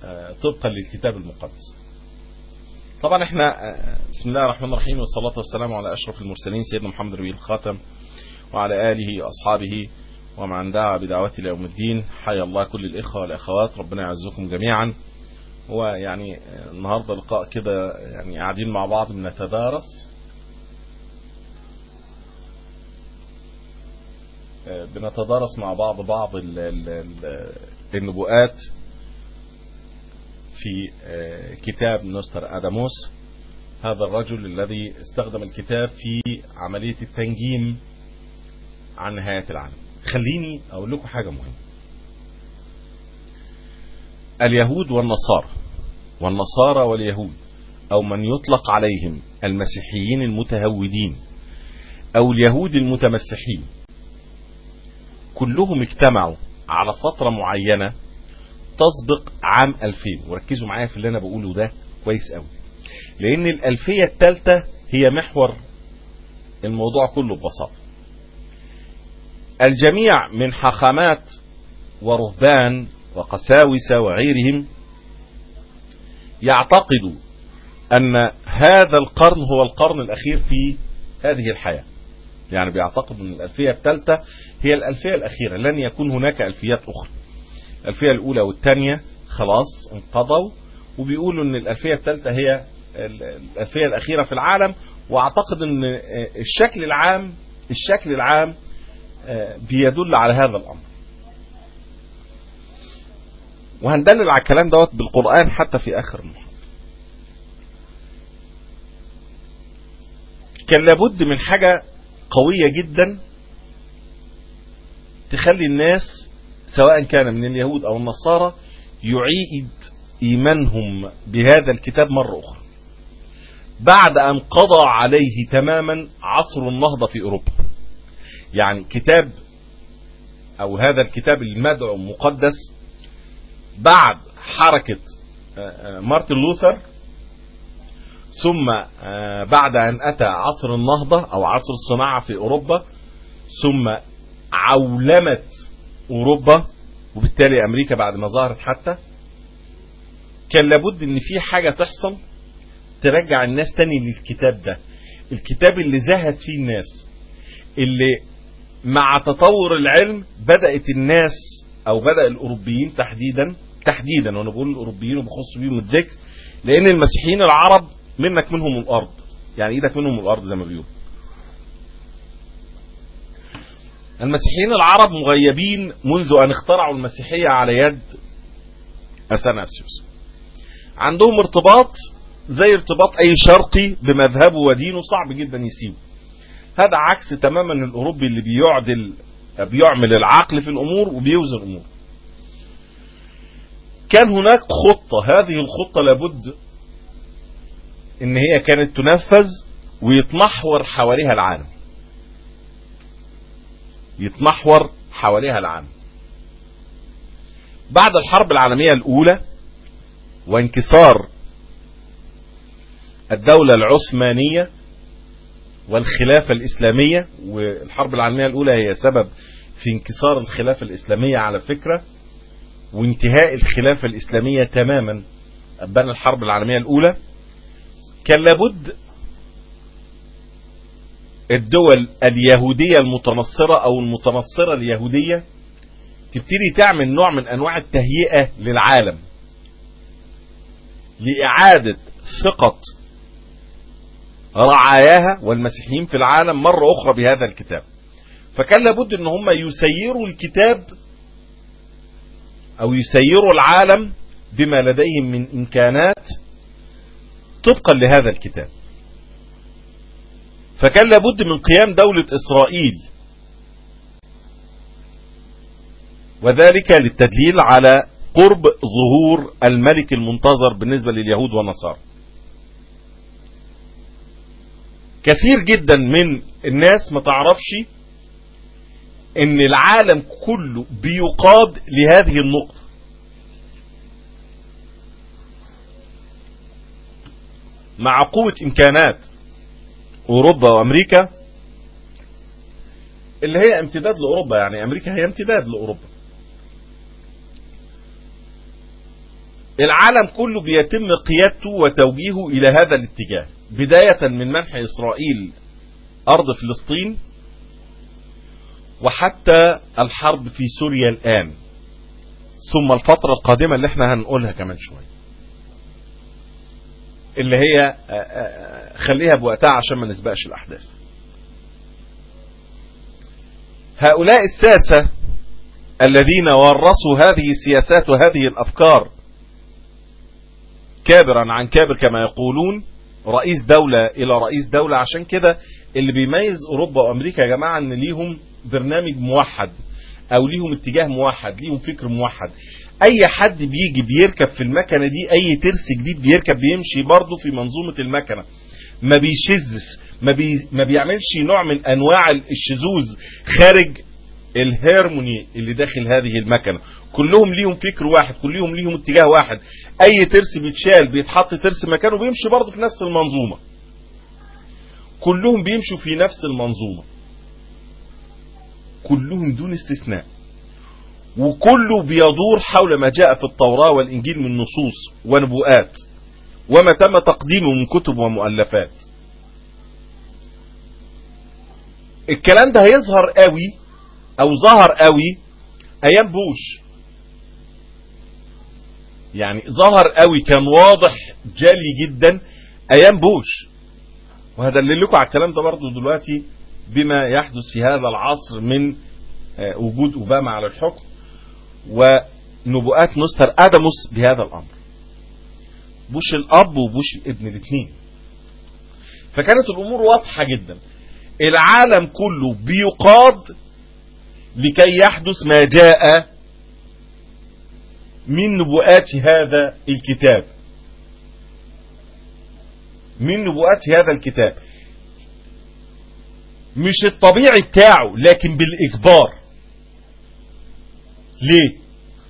طبقا للكتاب المقدس طبعا احنا بسم الله الرحمن الرحيم والصلاة والسلام على أشرف المرسلين سيدنا محمد ربيع الخاتم وعلى آله وأصحابه ومن دعا بدعوته إلى يوم الدين حيا الله كل الإخوة والأخوات ربنا يعزكم جميعا هو يعني النهاردة لقاء كده يعني قاعدين مع بعض بنتدارس بنتدارس مع بعض بعض النبوءات في كتاب نوستر أداموس هذا الرجل الذي استخدم الكتاب في عملية التنجيم عن نهاية العالم خليني أقول لكم حاجة مهمة اليهود والنصارى والنصارى واليهود أو من يطلق عليهم المسيحيين المتهودين أو اليهود المتمسحين كلهم اجتمعوا على فترة معينة تسبق عام 2000 وركزوا معايا في اللي أنا بقوله ده كويس قوي لأن الألفية الثالثة هي محور الموضوع كله ببساطة الجميع من حاخامات ورهبان وقساوسة وغيرهم يعتقدوا أن هذا القرن هو القرن الأخير في هذه الحياة يعني بيعتقد أن الألفية الثالثة هي الألفية الأخيرة لن يكون هناك ألفيات أخرى الألفية الأولى والثانية خلاص انقضوا وبيقولوا أن الألفية الثالثة هي الألفية الأخيرة في العالم وأعتقد أن الشكل العام الشكل العام بيدل على هذا الأمر وهندلل على الكلام دوت بالقرآن حتى في آخر المحاضرة كان لابد من حاجة قوية جدا تخلي الناس سواء كان من اليهود أو النصارى يعيد إيمانهم بهذا الكتاب مرة أخرى بعد أن قضى عليه تماما عصر النهضة في أوروبا يعني كتاب أو هذا الكتاب المدعو مقدس بعد حركة مارتن لوثر ثم بعد أن أتى عصر النهضة أو عصر الصناعة في أوروبا ثم عولمت أوروبا وبالتالي أمريكا بعد ما ظهرت حتى كان لابد ان في حاجة تحصل ترجع الناس تاني للكتاب ده الكتاب اللي زهد فيه الناس اللي مع تطور العلم بدأت الناس او بدأ الاوروبيين تحديدا تحديدا وانا بقول الاوروبيين وبخص بيهم الذكر لان المسيحيين العرب منك منهم الارض يعني ايدك منهم الارض زي ما بيقولوا المسيحيين العرب مغيبين منذ ان اخترعوا المسيحية على يد اثناسيوس عندهم ارتباط زي ارتباط اي شرقي بمذهبه ودينه صعب جدا يسيبه هذا عكس تماما الاوروبي اللي بيعدل بيعمل العقل في الامور وبيوزن الامور كان هناك خطة هذه الخطة لابد ان هي كانت تنفذ ويتمحور حواليها العالم يتمحور حواليها العالم بعد الحرب العالمية الاولى وانكسار الدولة العثمانية والخلافة الإسلامية والحرب العالمية الأولى هي سبب في انكسار الخلافة الإسلامية على فكرة وانتهاء الخلافة الإسلامية تماما أبان الحرب العالمية الأولى كان لابد الدول اليهودية المتنصرة أو المتنصرة اليهودية تبتدي تعمل نوع من أنواع التهيئة للعالم لإعادة ثقة رعاياها والمسيحيين في العالم مرة أخرى بهذا الكتاب فكان لابد ان هم يسيروا الكتاب او يسيروا العالم بما لديهم من امكانات طبقا لهذا الكتاب فكان لابد من قيام دولة اسرائيل وذلك للتدليل على قرب ظهور الملك المنتظر بالنسبة لليهود والنصارى كثير جدا من الناس ما تعرفش ان العالم كله بيقاد لهذه النقطة مع قوة امكانات اوروبا وامريكا اللي هي امتداد لاوروبا يعني امريكا هي امتداد لاوروبا العالم كله بيتم قيادته وتوجيهه إلى هذا الاتجاه بداية من منح إسرائيل أرض فلسطين وحتى الحرب في سوريا الآن ثم الفترة القادمة اللي احنا هنقولها كمان شوية اللي هي خليها بوقتها عشان ما نسبقش الأحداث هؤلاء الساسة الذين ورثوا هذه السياسات وهذه الأفكار كابرا عن كابر كما يقولون رئيس دولة إلى رئيس دولة عشان كده اللي بيميز أوروبا وأمريكا يا جماعة إن ليهم برنامج موحد أو ليهم اتجاه موحد ليهم فكر موحد أي حد بيجي بيركب في المكنة دي أي ترس جديد بيركب بيمشي برضه في منظومة المكنة ما بيشزش ما, بي ما بيعملش نوع من أنواع الشذوذ خارج الهيرموني اللي داخل هذه المكنة كلهم ليهم فكر واحد كلهم ليهم اتجاه واحد اي ترس بيتشال بيتحط ترس مكانه بيمشي برضه في نفس المنظومة كلهم بيمشوا في نفس المنظومة كلهم دون استثناء وكله بيدور حول ما جاء في التوراة والإنجيل من نصوص ونبوءات وما تم تقديمه من كتب ومؤلفات الكلام ده هيظهر قوي او ظهر قوي ايام بوش يعني ظهر قوي كان واضح جلي جدا ايام بوش وهدلل لكم على الكلام ده برضه دلوقتي بما يحدث في هذا العصر من وجود اوباما على الحكم ونبوءات مستر ادموس بهذا الامر بوش الاب وبوش الابن الاثنين فكانت الامور واضحه جدا العالم كله بيقاد لكي يحدث ما جاء من نبوءات هذا الكتاب من نبوءات هذا الكتاب مش الطبيعي بتاعه لكن بالإجبار ليه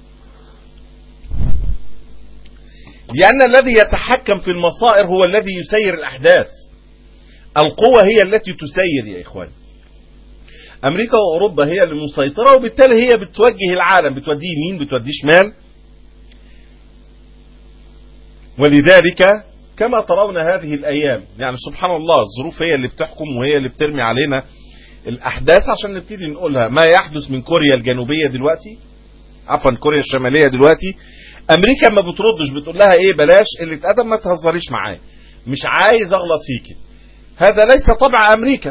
لأن الذي يتحكم في المصائر هو الذي يسير الأحداث القوة هي التي تسير يا إخواني امريكا واوروبا هي اللي مسيطره وبالتالي هي بتوجه العالم بتوديه يمين بتوديه شمال ولذلك كما ترون هذه الايام يعني سبحان الله الظروف هي اللي بتحكم وهي اللي بترمي علينا الاحداث عشان نبتدي نقولها ما يحدث من كوريا الجنوبيه دلوقتي عفوا كوريا الشماليه دلوقتي امريكا ما بتردش بتقول لها ايه بلاش اللي اتقدم ما تهزريش معايا مش عايز اغلط فيكي هذا ليس طبع امريكا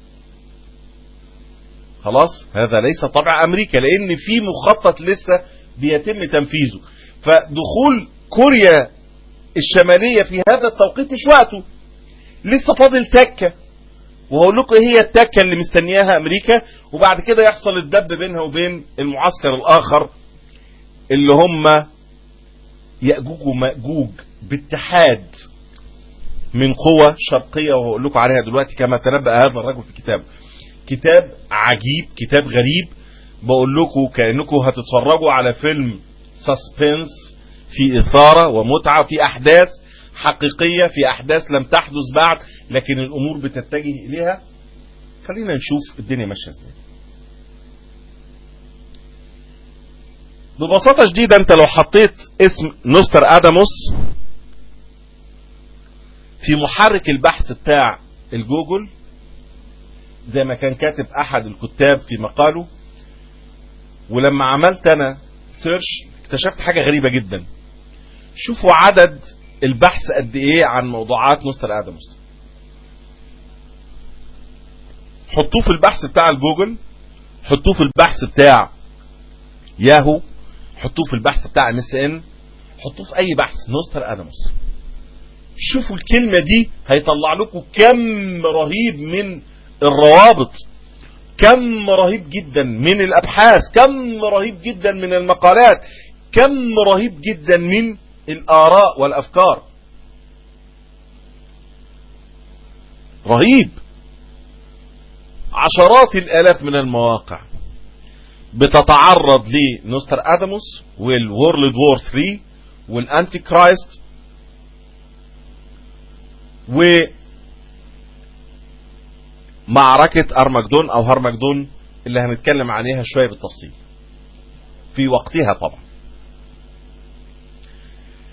خلاص هذا ليس طبع امريكا لان في مخطط لسه بيتم تنفيذه فدخول كوريا الشمالية في هذا التوقيت مش وقته لسه فاضل تكة وهقول لكم ايه هي التكة اللي مستنياها امريكا وبعد كده يحصل الدب بينها وبين المعسكر الاخر اللي هم يأجوج ومأجوج باتحاد من قوى شرقية وهقول لكم عليها دلوقتي كما تنبأ هذا الرجل في كتابه كتاب عجيب كتاب غريب بقول لكم كأنكم هتتفرجوا على فيلم سسبنس في إثارة ومتعة في أحداث حقيقية في أحداث لم تحدث بعد لكن الأمور بتتجه إليها خلينا نشوف الدنيا ماشية ازاي ببساطة شديدة انت لو حطيت اسم نوستر اداموس في محرك البحث بتاع الجوجل زي ما كان كاتب احد الكتاب في مقاله ولما عملت انا سيرش اكتشفت حاجة غريبة جدا شوفوا عدد البحث قد ايه عن موضوعات نوستر اداموس حطوه في البحث بتاع الجوجل حطوه في البحث بتاع ياهو حطوه في البحث بتاع ام اس ان حطوه في اي بحث نوستر اداموس شوفوا الكلمة دي هيطلع لكم كم رهيب من الروابط كم رهيب جدا من الابحاث كم رهيب جدا من المقالات كم رهيب جدا من الاراء والافكار رهيب عشرات الالاف من المواقع بتتعرض لنوستر اداموس والورلد وور 3 والانتي كرايست و معركة أرمجدون أو هرمجدون اللي هنتكلم عليها شوية بالتفصيل في وقتها طبعا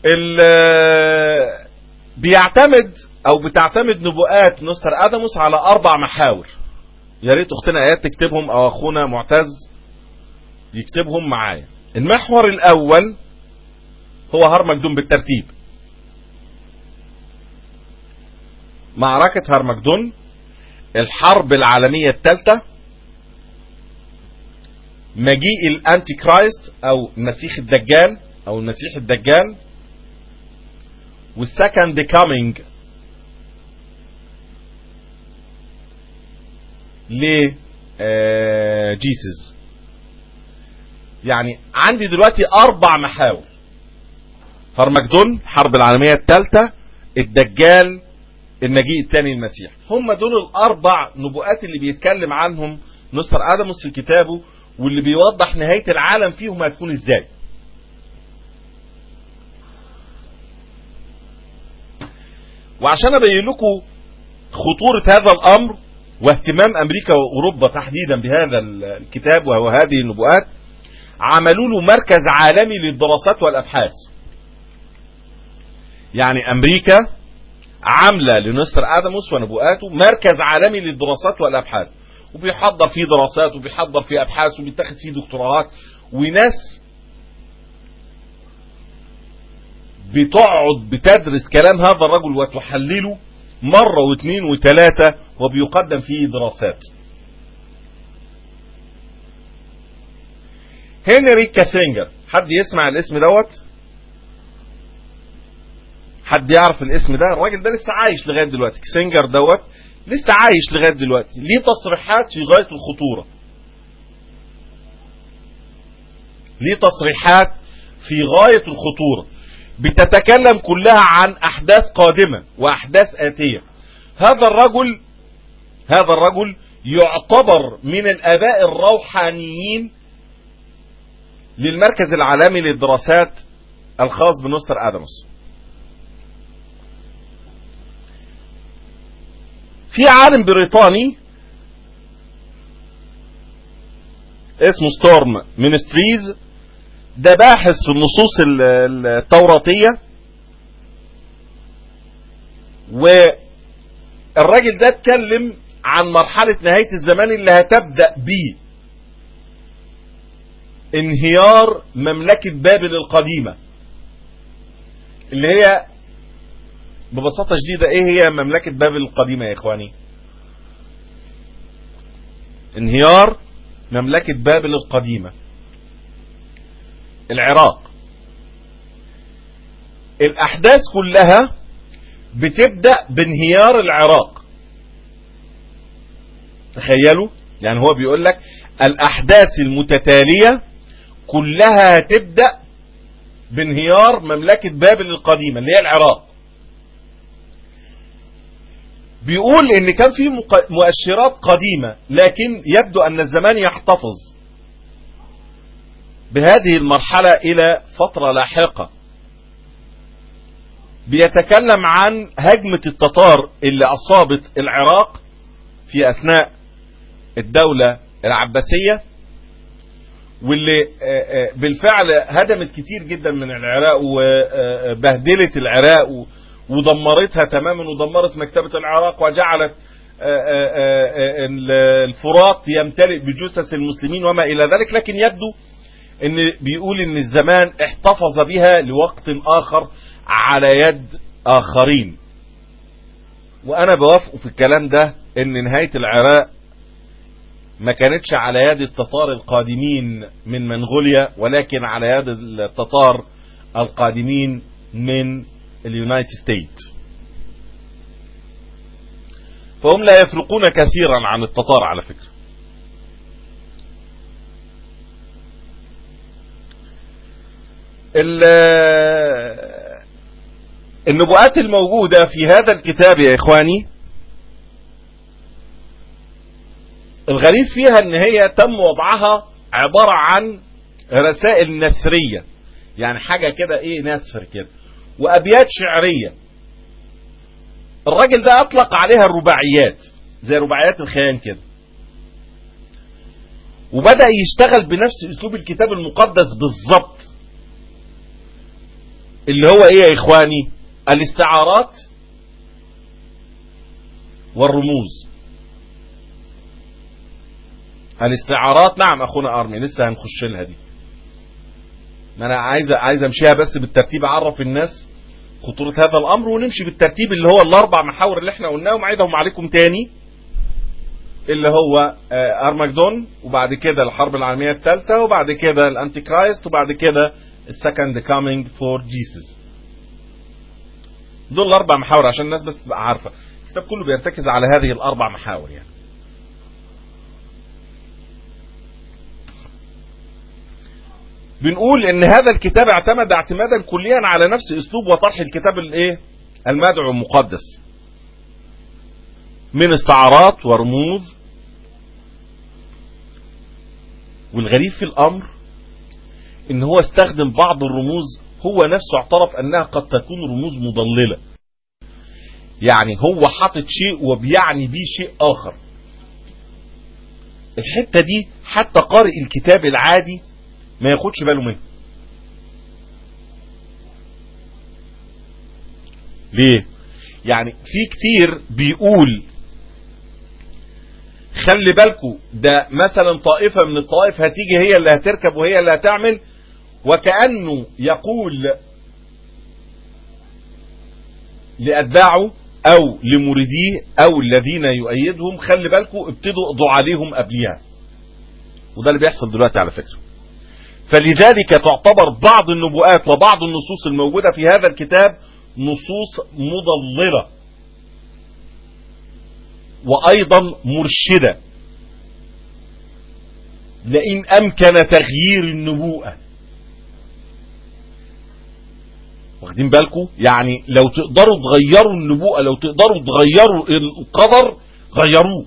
ال- بيعتمد او بتعتمد نبوءات نوستر ادموس على اربع محاور يا ريت اختنا ايات تكتبهم او اخونا معتز يكتبهم معايا المحور الاول هو هرمجدون بالترتيب معركة هرمجدون الحرب العالمية الثالثة مجيء الانتي كرايست او المسيح الدجال او المسيح الدجال والسكند كامينج ل جيسس يعني عندي دلوقتي اربع محاور هرمجدون الحرب العالمية الثالثة الدجال المجيء الثاني المسيح هم دول الاربع نبوءات اللي بيتكلم عنهم نستر ادموس في كتابه واللي بيوضح نهاية العالم فيهم هتكون ازاي وعشان ابين لكم خطورة هذا الامر واهتمام امريكا واوروبا تحديدا بهذا الكتاب وهذه النبوءات عملوا له مركز عالمي للدراسات والابحاث يعني امريكا عاملة لنستر ادموس ونبوءاته مركز عالمي للدراسات والابحاث وبيحضر فيه دراسات وبيحضر فيه ابحاث وبيتاخد فيه دكتوراهات وناس بتقعد بتدرس كلام هذا الرجل وتحلله مرة واثنين وثلاثة وبيقدم فيه دراسات هنري كاسينجر حد يسمع الاسم دوت حد يعرف الاسم ده الراجل ده لسه عايش لغاية دلوقتي كاسينجر دوت لسه عايش لغاية دلوقتي ليه تصريحات في غاية الخطورة ليه تصريحات في غاية الخطورة بتتكلم كلها عن احداث قادمة واحداث اتية هذا الرجل هذا الرجل يعتبر من الاباء الروحانيين للمركز العالمي للدراسات الخاص بنوستر ادموس في عالم بريطاني اسمه ستورم مينستريز ده باحث في النصوص التوراتية والراجل ده اتكلم عن مرحلة نهاية الزمان اللي هتبدأ ب انهيار مملكة بابل القديمة اللي هي ببساطة شديدة ايه هي مملكة بابل القديمة يا اخواني انهيار مملكة بابل القديمة العراق الاحداث كلها بتبدأ بانهيار العراق تخيلوا يعني هو بيقول لك الاحداث المتتالية كلها هتبدأ بانهيار مملكة بابل القديمة اللي هي العراق بيقول ان كان في مؤشرات قديمة لكن يبدو ان الزمان يحتفظ بهذه المرحلة الى فترة لاحقة بيتكلم عن هجمة التتار اللي اصابت العراق في اثناء الدولة العباسية واللي بالفعل هدمت كتير جدا من العراق وبهدلت العراق ودمرتها تماما ودمرت مكتبة العراق وجعلت الفرات يمتلئ بجثث المسلمين وما الى ذلك لكن يبدو ان بيقول ان الزمان احتفظ بها لوقت اخر على يد اخرين وانا بوافقه في الكلام ده ان نهاية العراق ما كانتش على يد التتار القادمين من منغوليا ولكن على يد التتار القادمين من اليونايتد ستيت فهم لا يفرقون كثيرا عن التتار على فكرة النبوءات الموجودة في هذا الكتاب يا إخواني الغريب فيها ان هي تم وضعها عبارة عن رسائل نثرية يعني حاجة كده ايه نثر كده وابيات شعرية الراجل ده اطلق عليها الرباعيات زي رباعيات الخيان كده وبدأ يشتغل بنفس اسلوب الكتاب المقدس بالظبط اللي هو ايه يا اخواني الاستعارات والرموز الاستعارات نعم اخونا ارمي لسه هنخش لها دي ما انا عايز عايز امشيها بس بالترتيب اعرف الناس خطورة هذا الامر ونمشي بالترتيب اللي هو الاربع محاور اللي احنا قلناهم عيدهم عليكم تاني اللي هو ارمجدون وبعد كده الحرب العالمية الثالثة وبعد كده الانتي كرايست وبعد كده السكند كامينج فور جيسس دول الاربع محاور عشان الناس بس تبقى عارفة الكتاب كله بيرتكز على هذه الاربع محاور يعني بنقول ان هذا الكتاب اعتمد اعتمادا كليا على نفس اسلوب وطرح الكتاب الايه المدعو المقدس من استعارات ورموز والغريب في الامر ان هو استخدم بعض الرموز هو نفسه اعترف انها قد تكون رموز مضللة يعني هو حاطط شيء وبيعني بيه شيء اخر الحتة دي حتى قارئ الكتاب العادي ما ياخدش باله منه ليه يعني في كتير بيقول خلي بالكو ده مثلا طائفة من الطائف هتيجي هي اللي هتركب وهي اللي هتعمل وكأنه يقول لأتباعه أو لمريديه أو الذين يؤيدهم خلي بالكو ابتدوا اقضوا عليهم قبلها وده اللي بيحصل دلوقتي على فكرة فلذلك تعتبر بعض النبوءات وبعض النصوص الموجودة في هذا الكتاب نصوص مضللة وأيضا مرشدة لئن أمكن تغيير النبوءة واخدين بالكم يعني لو تقدروا تغيروا النبوءة لو تقدروا تغيروا القدر غيروه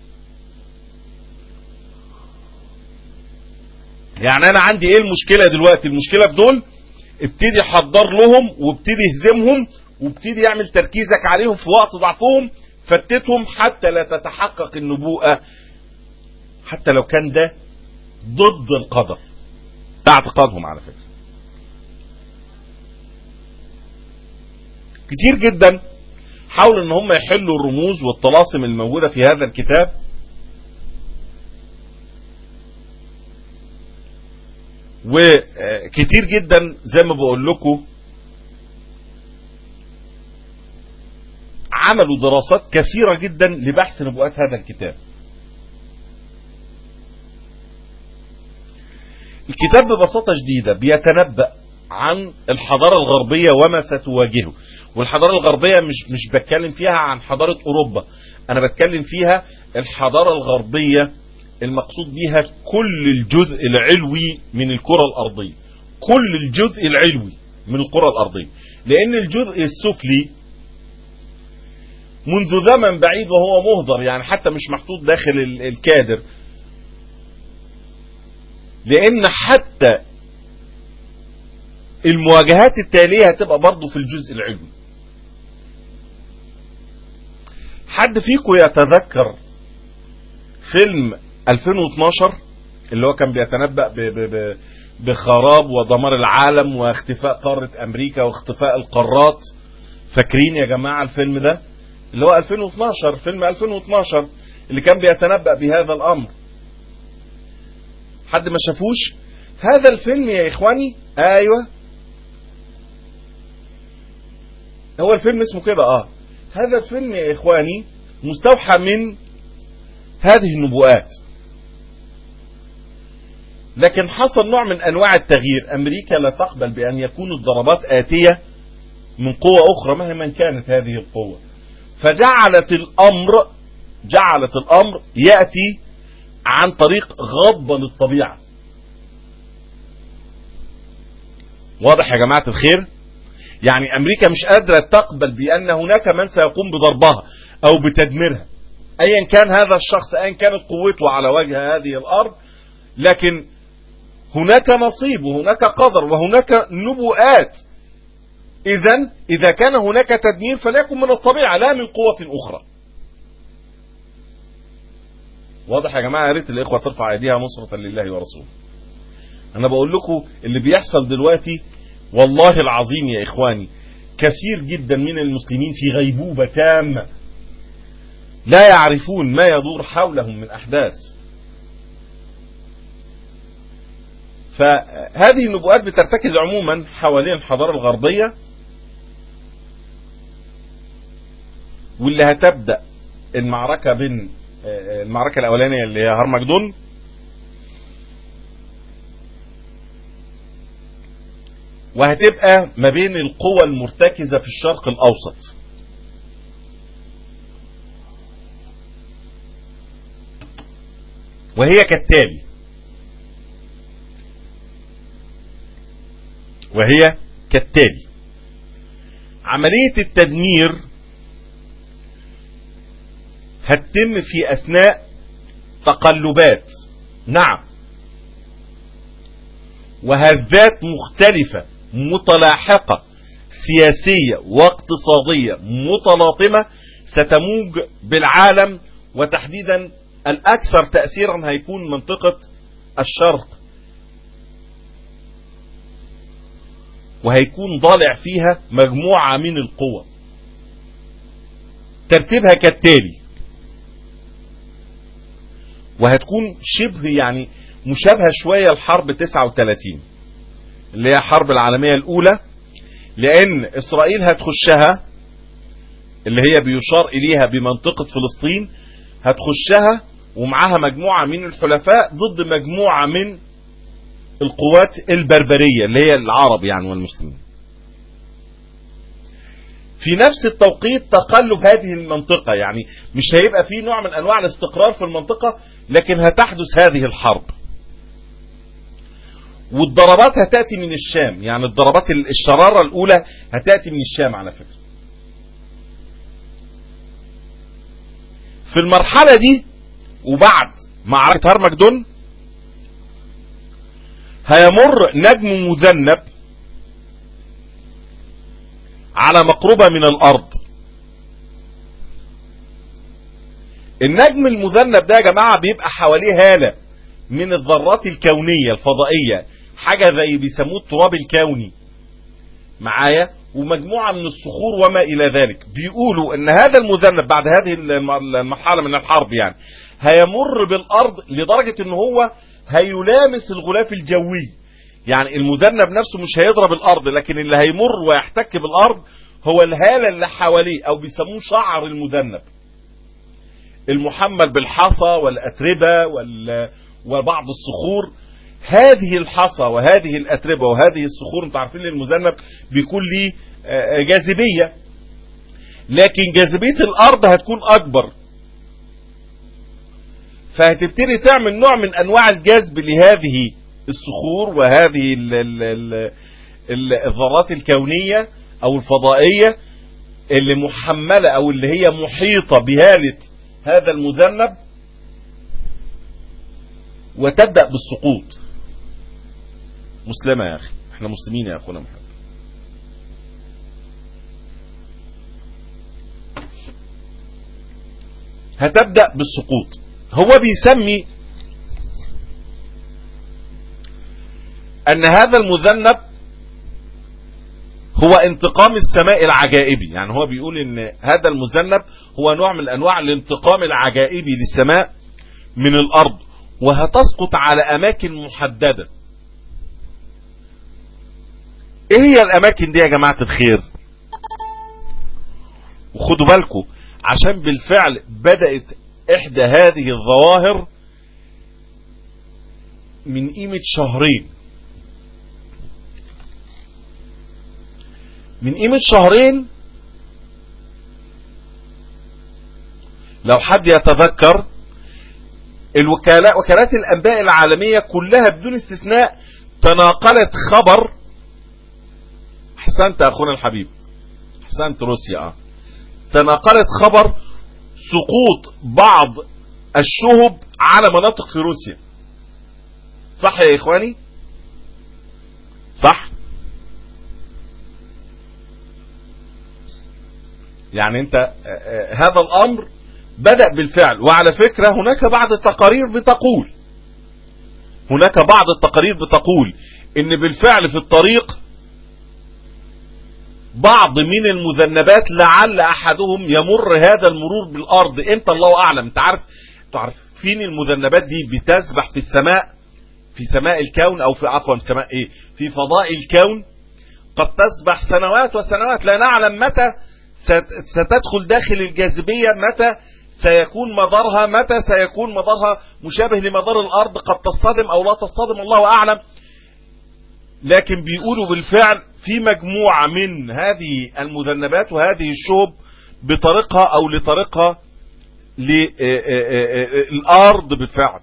يعني انا عندي ايه المشكلة دلوقتي المشكلة في دول ابتدي حضر لهم وابتدي اهزمهم وابتدي يعمل تركيزك عليهم في وقت ضعفهم فتتهم حتى لا تتحقق النبوءة حتى لو كان ده ضد القدر ده اعتقادهم على فكرة كتير جدا حاولوا ان هم يحلوا الرموز والطلاسم الموجودة في هذا الكتاب وكتير جدا زي ما بقول لكم عملوا دراسات كثيرة جدا لبحث نبوءات هذا الكتاب الكتاب ببساطة شديدة بيتنبأ عن الحضارة الغربية وما ستواجهه والحضارة الغربية مش مش بتكلم فيها عن حضارة أوروبا أنا بتكلم فيها الحضارة الغربية المقصود بها كل الجزء العلوي من الكرة الأرضية كل الجزء العلوي من الكرة الأرضية لأن الجزء السفلي منذ زمن بعيد وهو مهدر يعني حتى مش محطوط داخل الكادر لأن حتى المواجهات التالية هتبقى برضه في الجزء العلوي حد فيكم يتذكر فيلم 2012 اللي هو كان بيتنبأ ب ب ب بخراب ودمار العالم واختفاء قارة امريكا واختفاء القارات فاكرين يا جماعة الفيلم ده اللي هو 2012 فيلم 2012 اللي كان بيتنبأ بهذا الامر حد ما شافوش هذا الفيلم يا اخواني ايوه هو الفيلم اسمه كده اه هذا الفيلم يا اخواني مستوحى من هذه النبوءات لكن حصل نوع من انواع التغيير امريكا لا تقبل بان يكون الضربات اتية من قوة اخرى مهما كانت هذه القوة فجعلت الامر جعلت الامر يأتي عن طريق غضبة للطبيعة واضح يا جماعة الخير يعني امريكا مش قادرة تقبل بان هناك من سيقوم بضربها او بتدميرها ايا كان هذا الشخص ايا كانت قوته على وجه هذه الارض لكن هناك نصيب وهناك قدر وهناك نبوءات اذا اذا كان هناك تدمير فليكن من الطبيعة لا من قوة اخرى واضح يا جماعة يا ريت الاخوة ترفع ايديها نصرة لله ورسوله انا بقول لكم اللي بيحصل دلوقتي والله العظيم يا إخواني كثير جدا من المسلمين في غيبوبة تامة لا يعرفون ما يدور حولهم من أحداث فهذه النبوءات بترتكز عموما حوالين الحضارة الغربية واللي هتبدأ المعركة بين المعركة الأولانية اللي هي هرمجدون وهتبقى ما بين القوى المرتكزة في الشرق الأوسط وهي كالتالي وهي كالتالي عملية التدمير هتتم في أثناء تقلبات نعم وهذات مختلفة متلاحقة سياسية واقتصادية متلاطمة ستموج بالعالم وتحديدا الأكثر تأثيرا هيكون منطقة الشرق وهيكون ضالع فيها مجموعة من القوى ترتيبها كالتالي وهتكون شبه يعني مشابهة شوية لحرب 39 اللي هي الحرب العالمية الأولى لأن إسرائيل هتخشها اللي هي بيشار إليها بمنطقة فلسطين هتخشها ومعاها مجموعة من الحلفاء ضد مجموعة من القوات البربرية اللي هي العرب يعني والمسلمين في نفس التوقيت تقلب هذه المنطقة يعني مش هيبقى في نوع من أنواع الاستقرار في المنطقة لكن هتحدث هذه الحرب والضربات هتأتي من الشام يعني الضربات الشرارة الأولى هتأتي من الشام على فكرة في المرحلة دي وبعد معركة هرمجدون هيمر نجم مذنب على مقربة من الأرض النجم المذنب ده يا جماعة بيبقى حواليه هالة من الذرات الكونية الفضائية حاجة زي بيسموه التراب الكوني معايا ومجموعة من الصخور وما إلى ذلك بيقولوا ان هذا المذنب بعد هذه المرحلة من الحرب يعني هيمر بالأرض لدرجة ان هو هيلامس الغلاف الجوي يعني المذنب نفسه مش هيضرب الأرض لكن اللي هيمر ويحتك بالأرض هو الهالة اللي حواليه أو بيسموه شعر المذنب المحمل بالحصى والأتربة وبعض الصخور هذه الحصى وهذه الأتربة وهذه الصخور انتوا عارفين المذنب بيكون ليه جاذبية لكن جاذبية الأرض هتكون أكبر فهتبتدي تعمل نوع من أنواع الجذب لهذه الصخور وهذه ال ال ال ال الذرات الكونية أو الفضائية اللي محملة أو اللي هي محيطة بهالة هذا المذنب وتبدأ بالسقوط مسلمة يا أخي احنا مسلمين يا أخونا محمد هتبدأ بالسقوط هو بيسمي أن هذا المذنب هو انتقام السماء العجائبي يعني هو بيقول ان هذا المذنب هو نوع من انواع الانتقام العجائبي للسماء من الارض وهتسقط على اماكن محددة ايه هي الاماكن دي يا جماعة الخير وخدوا بالكم عشان بالفعل بدأت احدى هذه الظواهر من قيمة شهرين من قيمة شهرين لو حد يتذكر الوكالات وكالات الانباء العالمية كلها بدون استثناء تناقلت خبر احسنت اخونا الحبيب احسنت روسيا اه تناقلت خبر سقوط بعض الشهب على مناطق في روسيا صح يا اخواني صح يعني انت هذا الامر بدأ بالفعل وعلى فكرة هناك بعض التقارير بتقول هناك بعض التقارير بتقول ان بالفعل في الطريق بعض من المذنبات لعل احدهم يمر هذا المرور بالارض امتى الله اعلم انت عارف انت عارف فين المذنبات دي بتسبح في السماء في سماء الكون او في عفوا في سماء ايه في فضاء الكون قد تسبح سنوات وسنوات لا نعلم متى ستدخل داخل الجاذبية متى سيكون مدارها متى سيكون مدارها مشابه لمدار الارض قد تصطدم او لا تصطدم الله اعلم لكن بيقولوا بالفعل في مجموعة من هذه المذنبات وهذه الشهب بطريقها او لطريقها للارض بالفعل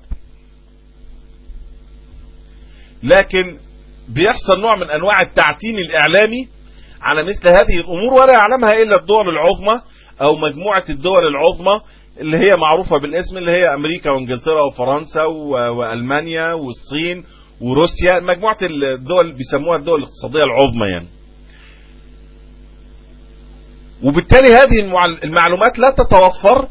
لكن بيحصل نوع من انواع التعتيم الاعلامي على مثل هذه الامور ولا يعلمها الا الدول العظمى او مجموعة الدول العظمى اللي هي معروفة بالاسم اللي هي امريكا وانجلترا وفرنسا والمانيا والصين وروسيا مجموعة الدول بيسموها الدول الاقتصادية العظمى يعني وبالتالي هذه المعلومات لا تتوفر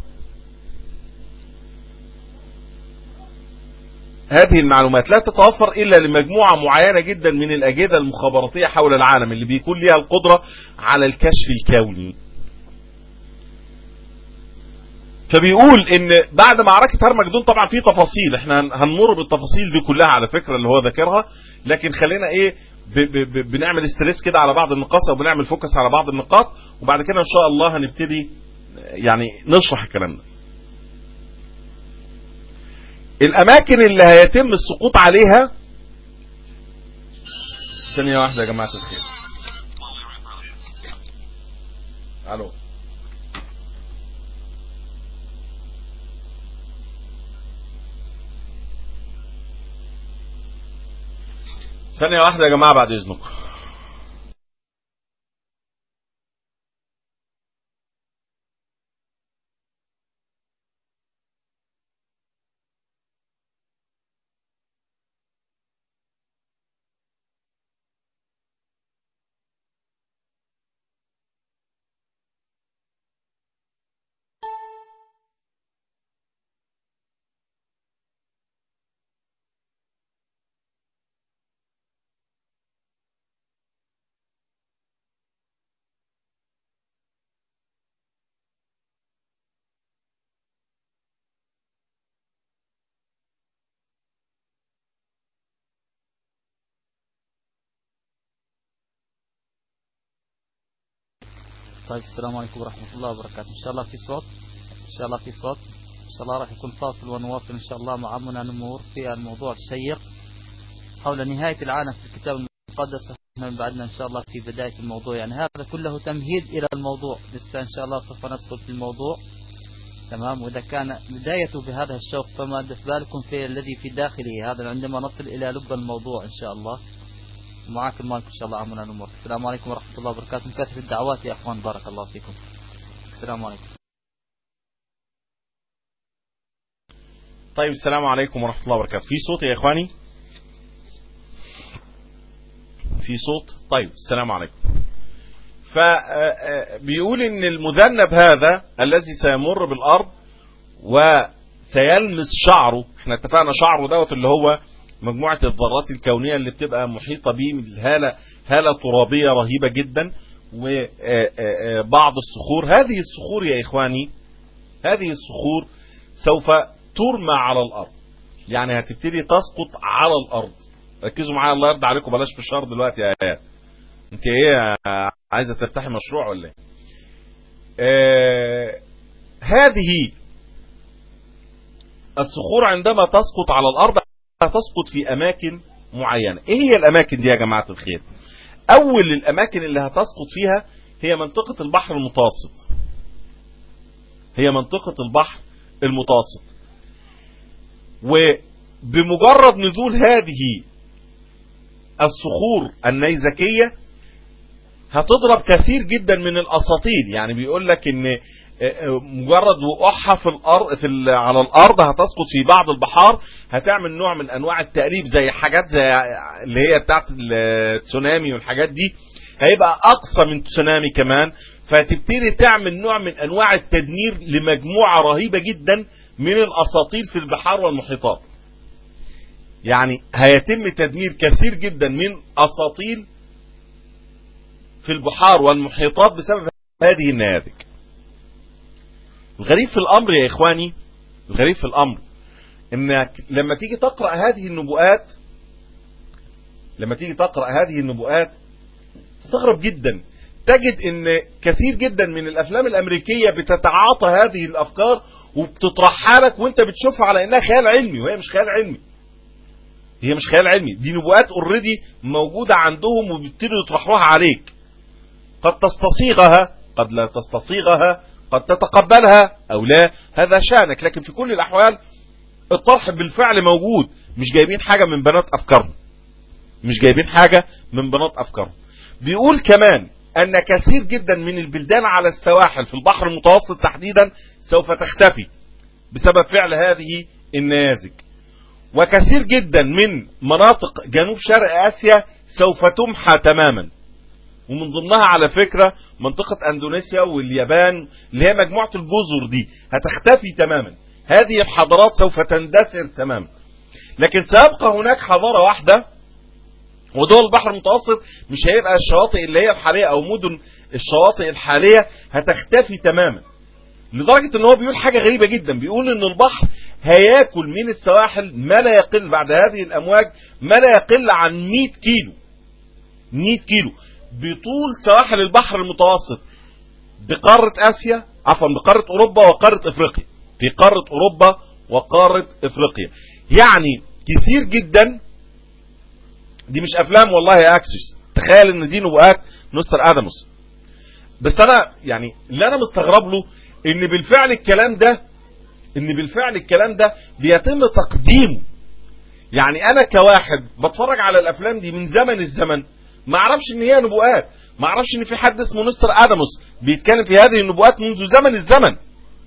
هذه المعلومات لا تتوفر إلا لمجموعة معينة جدا من الأجهزة المخابراتية حول العالم اللي بيكون لها القدرة على الكشف الكوني فبيقول ان بعد معركة هرمجدون طبعا في تفاصيل احنا هنمر بالتفاصيل دي كلها على فكرة اللي هو ذاكرها لكن خلينا ايه ب ب بنعمل ستريس كده على بعض النقاط او بنعمل فوكس على بعض النقاط وبعد كده ان شاء الله هنبتدي يعني نشرح الكلام ده الاماكن اللي هيتم السقوط عليها ثانية واحدة يا جماعة الخير الو ثانية واحدة يا جماعة بعد إذنكم طيب السلام عليكم ورحمة الله وبركاته إن شاء الله في صوت إن شاء الله في صوت إن شاء الله راح يكون فاصل ونواصل إن شاء الله مع عمنا نمور في الموضوع الشيق حول نهاية العالم في الكتاب المقدس من بعدنا إن شاء الله في بداية الموضوع يعني هذا كله تمهيد إلى الموضوع لسه إن شاء الله سوف ندخل في الموضوع تمام وإذا كان بدايته بهذا الشوق فما في بالكم في الذي في داخله هذا عندما نصل إلى لب الموضوع إن شاء الله معاك المايك ان شاء الله عمنا نمر السلام عليكم ورحمة الله وبركاته مكاتب الدعوات يا اخوان بارك الله فيكم السلام عليكم طيب السلام عليكم ورحمة الله وبركاته في صوت يا اخواني في صوت طيب السلام عليكم فبيقول ان المذنب هذا الذي سيمر بالارض وسيلمس شعره احنا اتفقنا شعره دوت اللي هو مجموعة الذرات الكونية اللي بتبقى محيطة به هالة هالة ترابية رهيبة جدا وبعض الصخور هذه الصخور يا إخواني هذه الصخور سوف ترمى على الأرض يعني هتبتدي تسقط على الأرض ركزوا معايا الله يرضى عليكم بلاش في الشر دلوقتي يا آيات انت ايه عايزة تفتحي مشروع ولا ايه آه هذه الصخور عندما تسقط على الأرض هتسقط في اماكن معينة ايه هي الاماكن دي يا جماعة الخير اول الاماكن اللي هتسقط فيها هي منطقة البحر المتوسط هي منطقة البحر المتوسط وبمجرد نزول هذه الصخور النيزكية هتضرب كثير جدا من الاساطيل يعني بيقول لك ان مجرد وقوعها في الارض في على الارض هتسقط في بعض البحار هتعمل نوع من انواع التقريب زي حاجات زي اللي هي بتاعت التسونامي والحاجات دي هيبقى اقصى من تسونامي كمان فتبتدي تعمل نوع من انواع التدمير لمجموعة رهيبة جدا من الاساطيل في البحار والمحيطات يعني هيتم تدمير كثير جدا من اساطيل في البحار والمحيطات بسبب هذه النيازك الغريب في الامر يا اخواني الغريب في الامر انك لما تيجي تقرأ هذه النبوءات لما تيجي تقرأ هذه النبوءات تستغرب جدا تجد ان كثير جدا من الافلام الامريكية بتتعاطى هذه الافكار وبتطرحها لك وانت بتشوفها على انها خيال علمي وهي مش خيال علمي هي مش خيال علمي دي نبوءات اوريدي موجودة عندهم وبيبتدوا يطرحوها عليك قد تستصيغها قد لا تستصيغها قد تتقبلها او لا هذا شأنك لكن في كل الاحوال الطرح بالفعل موجود مش جايبين حاجة من بنات افكارهم مش جايبين حاجة من بنات افكارهم بيقول كمان ان كثير جدا من البلدان على السواحل في البحر المتوسط تحديدا سوف تختفي بسبب فعل هذه النيازك وكثير جدا من مناطق جنوب شرق اسيا سوف تمحى تماما ومن ضمنها على فكرة منطقة اندونيسيا واليابان اللي هي مجموعة الجزر دي هتختفي تماما هذه الحضارات سوف تندثر تماما لكن سيبقى هناك حضارة واحدة ودول البحر المتوسط مش هيبقى الشواطئ اللي هي الحالية او مدن الشواطئ الحالية هتختفي تماما لدرجة ان هو بيقول حاجة غريبة جدا بيقول ان البحر هياكل من السواحل ما لا يقل بعد هذه الامواج ما لا يقل عن 100 كيلو 100 كيلو بطول سواحل البحر المتوسط بقارة اسيا عفوا بقارة اوروبا وقارة افريقيا في قارة اوروبا وقارة افريقيا يعني كثير جدا دي مش افلام والله يا اكسس تخيل ان دي نبوءات مستر ادموس بس انا يعني اللي انا مستغرب له ان بالفعل الكلام ده ان بالفعل الكلام ده بيتم تقديمه يعني انا كواحد بتفرج على الافلام دي من زمن الزمن ما اعرفش ان هي نبوءات ما اعرفش ان في حد اسمه مستر ادموس بيتكلم في هذه النبوءات منذ زمن الزمن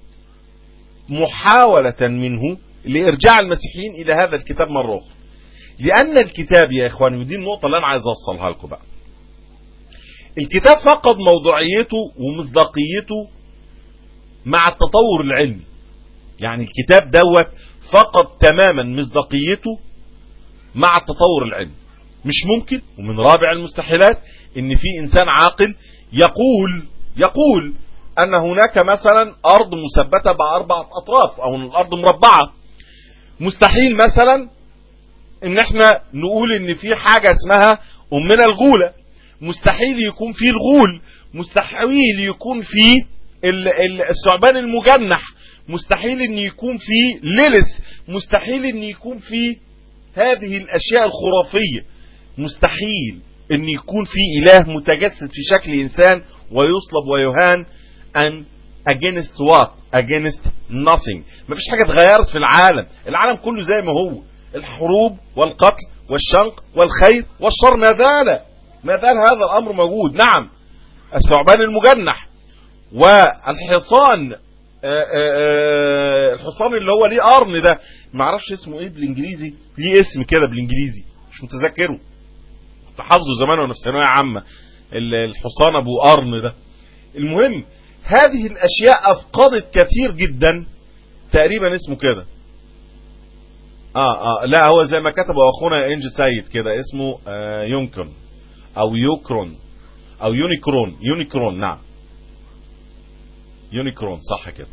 محاولة منه لارجاع المسيحيين الى هذا الكتاب مرة اخرى لان الكتاب يا اخواني ودي النقطة اللي انا عايز اوصلها لكم بقى الكتاب فقد موضوعيته ومصداقيته مع التطور العلمي يعني الكتاب دوت فقد تماما مصداقيته مع التطور العلمي مش ممكن ومن رابع المستحيلات ان في انسان عاقل يقول يقول ان هناك مثلا ارض مثبتة باربعة اطراف او ان الارض مربعة مستحيل مثلا ان احنا نقول ان في حاجة اسمها امنا الغولة مستحيل يكون في الغول مستحيل يكون في الثعبان المجنح مستحيل ان يكون في ليلس مستحيل ان يكون في هذه الاشياء الخرافية مستحيل ان يكون في اله متجسد في شكل انسان ويصلب ويهان ان against what against nothing مفيش حاجة اتغيرت في العالم العالم كله زي ما هو الحروب والقتل والشنق والخير والشر ما زال ما زال هذا الامر موجود نعم الثعبان المجنح والحصان آآ آآ الحصان اللي هو ليه قرن ده ما اعرفش اسمه ايه بالانجليزي ليه اسم كده بالانجليزي مش متذكره كنت حافظه زمان وانا في ثانويه عامه الحصان ابو قرن ده المهم هذه الاشياء افقدت كثير جدا تقريبا اسمه كده اه اه لا هو زي ما كتبه اخونا انج سيد كده اسمه آه يونكرون او يوكرون او يونيكرون يونيكرون نعم يونيكرون صح كده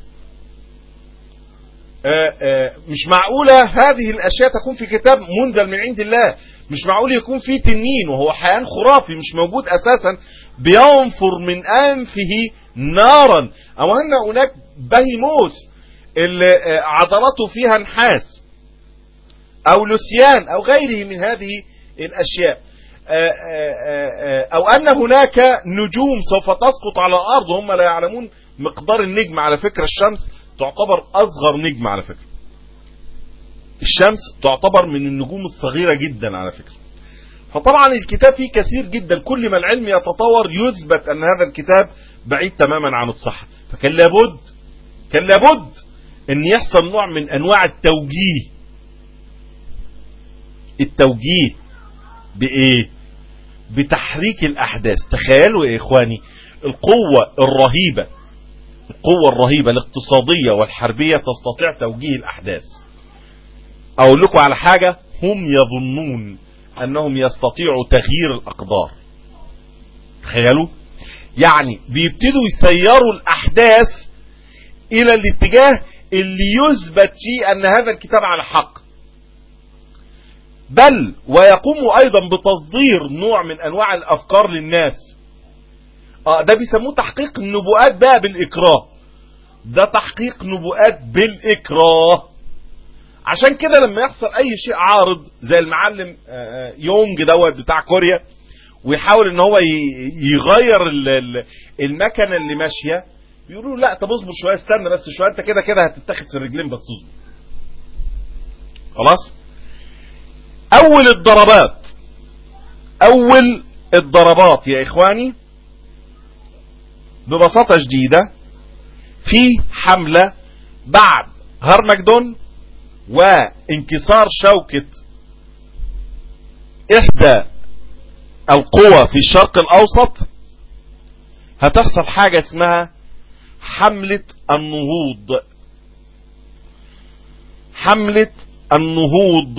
آآ آآ مش معقولة هذه الأشياء تكون في كتاب منزل من عند الله مش معقول يكون في تنين وهو حيوان خرافي مش موجود أساسا بينفر من أنفه نارا أو أن هناك بهيموس اللي عضلاته فيها نحاس أو لوسيان أو غيره من هذه الأشياء أو أن هناك نجوم سوف تسقط على الأرض هم لا يعلمون مقدار النجم على فكرة الشمس تعتبر أصغر نجم على فكرة الشمس تعتبر من النجوم الصغيرة جدا على فكرة فطبعا الكتاب فيه كثير جدا كل ما العلم يتطور يثبت أن هذا الكتاب بعيد تماما عن الصحة فكان لابد كان لابد أن يحصل نوع من أنواع التوجيه التوجيه بإيه بتحريك الأحداث تخيلوا يا إخواني القوة الرهيبة القوة الرهيبة الاقتصادية والحربية تستطيع توجيه الأحداث أقول لكم على حاجة هم يظنون أنهم يستطيعوا تغيير الأقدار تخيلوا يعني بيبتدوا يسيروا الأحداث إلى الاتجاه اللي يثبت فيه أن هذا الكتاب على حق بل ويقوم أيضا بتصدير نوع من أنواع الأفكار للناس اه ده بيسموه تحقيق النبوءات بقى بالإكراه ده تحقيق نبوءات بالإكراه عشان كده لما يحصل أي شيء عارض زي المعلم آه، آه، يونج دوت بتاع كوريا ويحاول ان هو ي- يغير ال- ال- المكنه اللي ماشيه بيقولوا له لا طب اصبر شويه استنى بس شويه انت كده كده هتتاخد في الرجلين بس اصبر خلاص اول الضربات اول الضربات يا اخواني ببساطه شديده في حمله بعد هرمجدون وانكسار شوكه احدى القوى في الشرق الاوسط هتحصل حاجة اسمها حملة النهوض حملة النهوض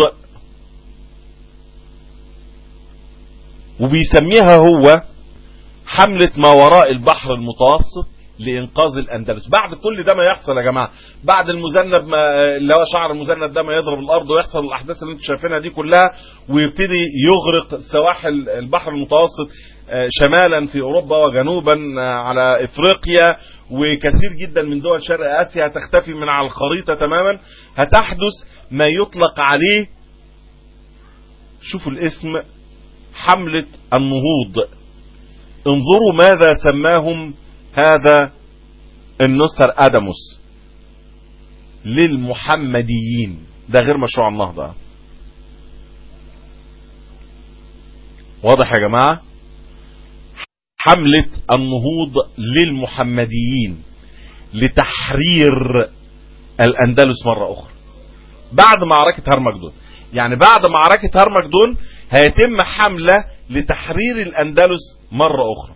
وبيسميها هو حملة ما وراء البحر المتوسط لإنقاذ الأندلس بعد كل ده ما يحصل يا جماعة بعد المذنب ما اللي هو شعر المذنب ده ما يضرب الأرض ويحصل الأحداث اللي انتم شايفينها دي كلها ويبتدي يغرق سواحل البحر المتوسط آه، شمالا في أوروبا وجنوبا آه، على إفريقيا وكثير جدا من دول شرق آسيا هتختفي من على الخريطة تماما هتحدث ما يطلق عليه شوفوا الاسم حملة النهوض انظروا ماذا سماهم هذا النستر ادموس للمحمديين ده غير مشروع النهضة واضح يا جماعة حملة النهوض للمحمديين لتحرير الأندلس مرة أخرى بعد معركة هرمجدون يعني بعد معركة هرمجدون هيتم حملة لتحرير الأندلس مرة أخرى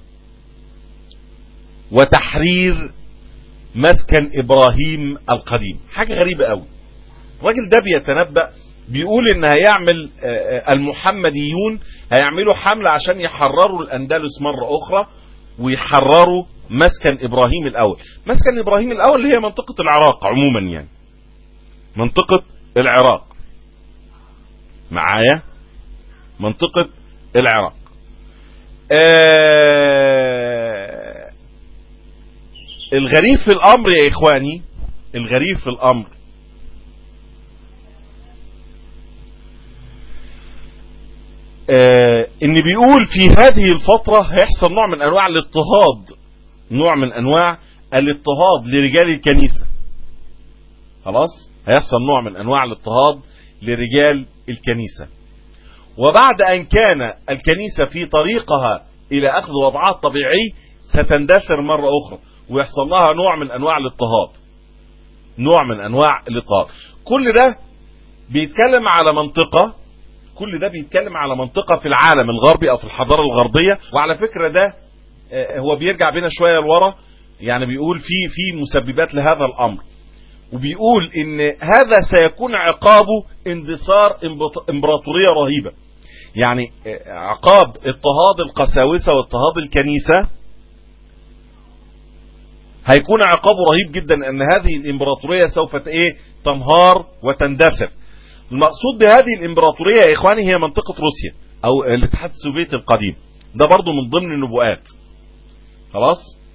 وتحرير مسكن إبراهيم القديم حاجة غريبة قوي الراجل ده بيتنبأ بيقول ان هيعمل آه، آه، المحمديون هيعملوا حملة عشان يحرروا الأندلس مرة أخرى ويحرروا مسكن إبراهيم الأول مسكن إبراهيم الأول اللي هي منطقة العراق عموما يعني منطقة العراق معايا منطقة العراق آه الغريب في الأمر يا إخواني الغريب في الأمر آه ان بيقول في هذه الفترة هيحصل نوع من انواع الاضطهاد نوع من انواع الاضطهاد لرجال الكنيسة خلاص هيحصل نوع من انواع الاضطهاد لرجال الكنيسة وبعد ان كان الكنيسة في طريقها الى اخذ وضعها الطبيعي ستندثر مرة اخرى ويحصل لها نوع من انواع الاضطهاد نوع من انواع الاضطهاد كل ده بيتكلم على منطقة كل ده بيتكلم على منطقة في العالم الغربي او في الحضارة الغربية وعلى فكرة ده آه، هو بيرجع بينا شوية لورا يعني بيقول في في مسببات لهذا الامر وبيقول ان هذا سيكون عقابه اندثار إمبط- امبراطورية رهيبة يعني آه، عقاب اضطهاد القساوسة واضطهاد الكنيسة هيكون عقابه رهيب جدا ان هذه الامبراطورية سوف ت- ايه تنهار وتندثر المقصود بهذه الامبراطورية يا اخواني هي منطقة روسيا او الاتحاد السوفيتي القديم ده برضو من ضمن النبوءات خلاص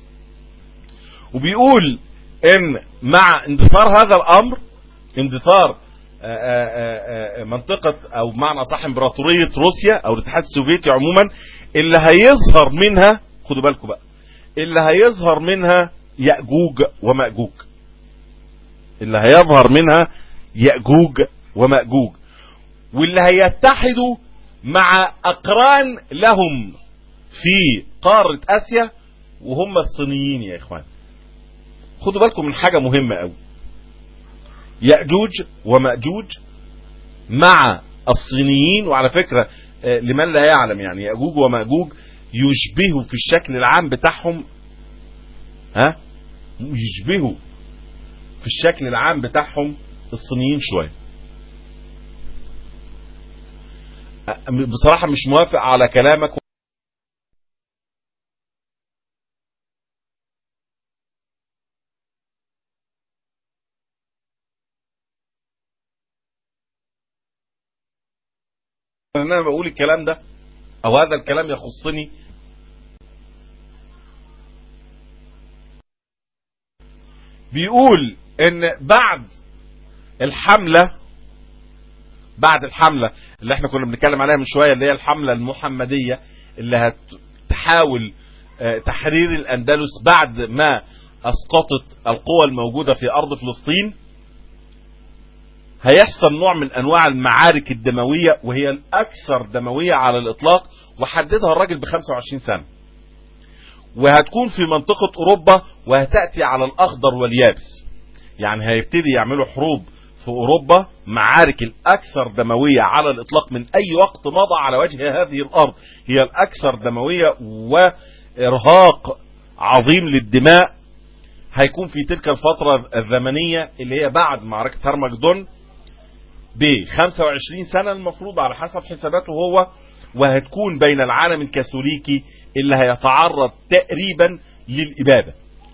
وبيقول ان مع اندثار هذا الامر اندثار آه، آه، آه، منطقة او بمعنى صح امبراطورية روسيا او الاتحاد السوفيتي عموما اللي هيظهر منها خدوا بالكم بقى اللي هيظهر منها يأجوج ومأجوج اللي هيظهر منها يأجوج ومأجوج واللي هيتحدوا مع أقران لهم في قارة آسيا وهم الصينيين يا إخوان خدوا بالكم من حاجة مهمة قوي يأجوج ومأجوج مع الصينيين وعلى فكرة آه، لمن لا يعلم يعني يأجوج ومأجوج يشبهوا في الشكل العام بتاعهم ها يشبهوا في الشكل العام بتاعهم الصينيين شوية أ- بصراحة مش موافق على كلامك ان انا بقول الكلام ده او هذا الكلام يخصني بيقول ان بعد الحملة بعد الحملة اللي احنا كنا بنتكلم عليها من شوية اللي هي الحملة المحمدية اللي هتحاول تحرير الاندلس بعد ما اسقطت القوى الموجودة في ارض فلسطين هيحصل نوع من انواع المعارك الدموية وهي الاكثر دموية على الاطلاق وحددها الراجل ب 25 سنة وهتكون في منطقة اوروبا وهتأتي على الاخضر واليابس يعني هيبتدي يعملوا حروب في اوروبا معارك الاكثر دموية على الاطلاق من اي وقت مضى على وجه هذه الارض هي الاكثر دموية وارهاق عظيم للدماء هيكون في تلك الفترة الزمنية اللي هي بعد معركة هرمجدون ب 25 سنة المفروض على حسب حساباته هو وهتكون بين العالم الكاثوليكي اللي هيتعرض تقريبا للإبادة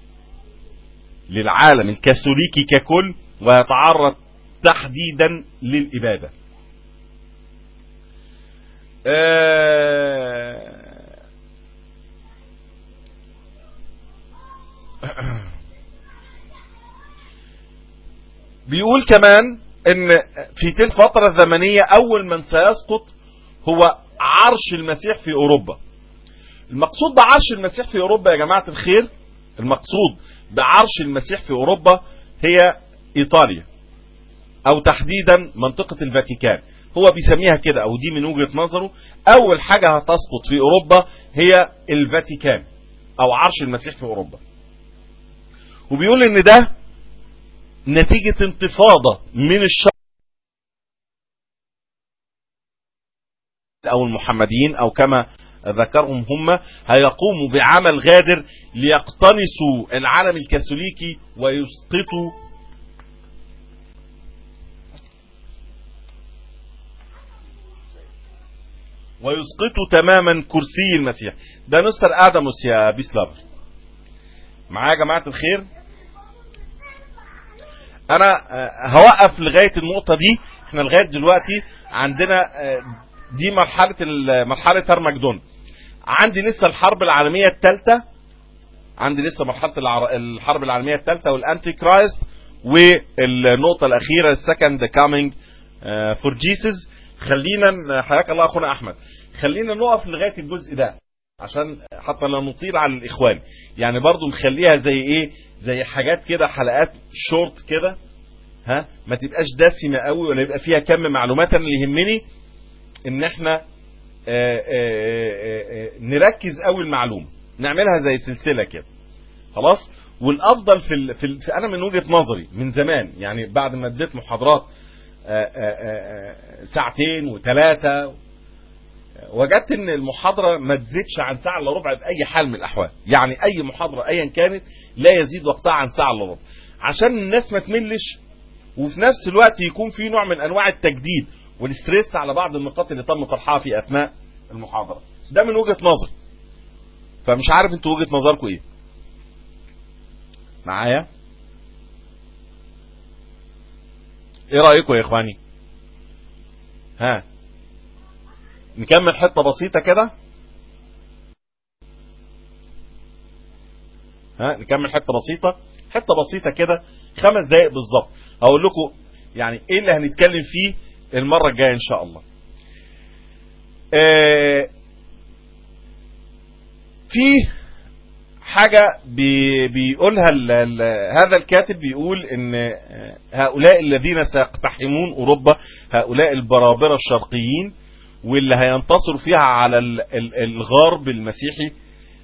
للعالم الكاثوليكي ككل ويتعرض تحديدا للإبادة بيقول كمان ان في تلك الفترة الزمنية اول من سيسقط هو عرش المسيح في اوروبا المقصود بعرش المسيح في اوروبا يا جماعة الخير المقصود بعرش المسيح في اوروبا هي ايطاليا او تحديدا منطقة الفاتيكان هو بيسميها كده او دي من وجهة نظره اول حاجة هتسقط في اوروبا هي الفاتيكان او عرش المسيح في اوروبا وبيقول ان ده نتيجة انتفاضة من الشر او المحمديين او كما ذكرهم هم هيقوموا بعمل غادر ليقتنصوا العالم الكاثوليكي ويسقطوا ويسقطوا تماما كرسي المسيح ده مستر ادموس يا بيسلافر معايا يا جماعه الخير انا هوقف لغايه النقطه دي احنا لغايه دلوقتي عندنا دي مرحله مرحله هرمجدون عندي لسه الحرب العالميه الثالثه عندي لسه مرحله الحرب العالميه الثالثه والانتي كرايست والنقطه الاخيره السكند كامينج فور جيسس خلينا حياك الله اخونا احمد خلينا نقف لغايه الجزء ده عشان حتى لا نطيل على الاخوان يعني برضو نخليها زي ايه زي حاجات كده حلقات شورت كده ها ما تبقاش دسمه قوي ولا يبقى فيها كم معلومات انا اللي يهمني ان احنا آآ آآ نركز قوي المعلومه نعملها زي سلسله كده خلاص والافضل في, ال... في, ال... في انا من وجهه نظري من زمان يعني بعد ما اديت محاضرات آآ ساعتين وثلاثه وجدت ان المحاضره ما تزيدش عن ساعه الا ربع باي حال من الاحوال يعني اي محاضره ايا كانت لا يزيد وقتها عن ساعه الا ربع عشان الناس ما تملش وفي نفس الوقت يكون في نوع من انواع التجديد والستريس على بعض النقاط اللي تم طرحها في اثناء المحاضره ده من وجهه نظري فمش عارف انتوا وجهه نظركم ايه معايا ايه رايكم يا اخواني ها نكمل حته بسيطه كده ها نكمل حته بسيطه حته بسيطه كده خمس دقائق بالظبط هقول لكم يعني ايه اللي هنتكلم فيه المره الجايه ان شاء الله آه في حاجة بي بيقولها ال ال هذا الكاتب بيقول ان هؤلاء الذين سيقتحمون اوروبا هؤلاء البرابرة الشرقيين واللي هينتصروا فيها على الغرب المسيحي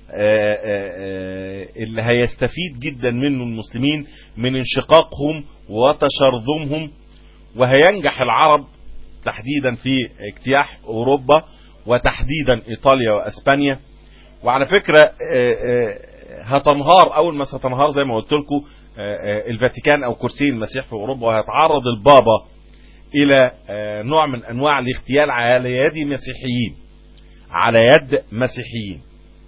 اللي هيستفيد جدا منه المسلمين من انشقاقهم وتشرذمهم وهينجح العرب تحديدا في اجتياح اوروبا وتحديدا ايطاليا واسبانيا وعلى فكرة هتنهار اول ما ستنهار زي ما قلت لكم الفاتيكان او كرسي المسيح في اوروبا وهيتعرض البابا الى نوع من انواع الاغتيال على يد مسيحيين على يد مسيحيين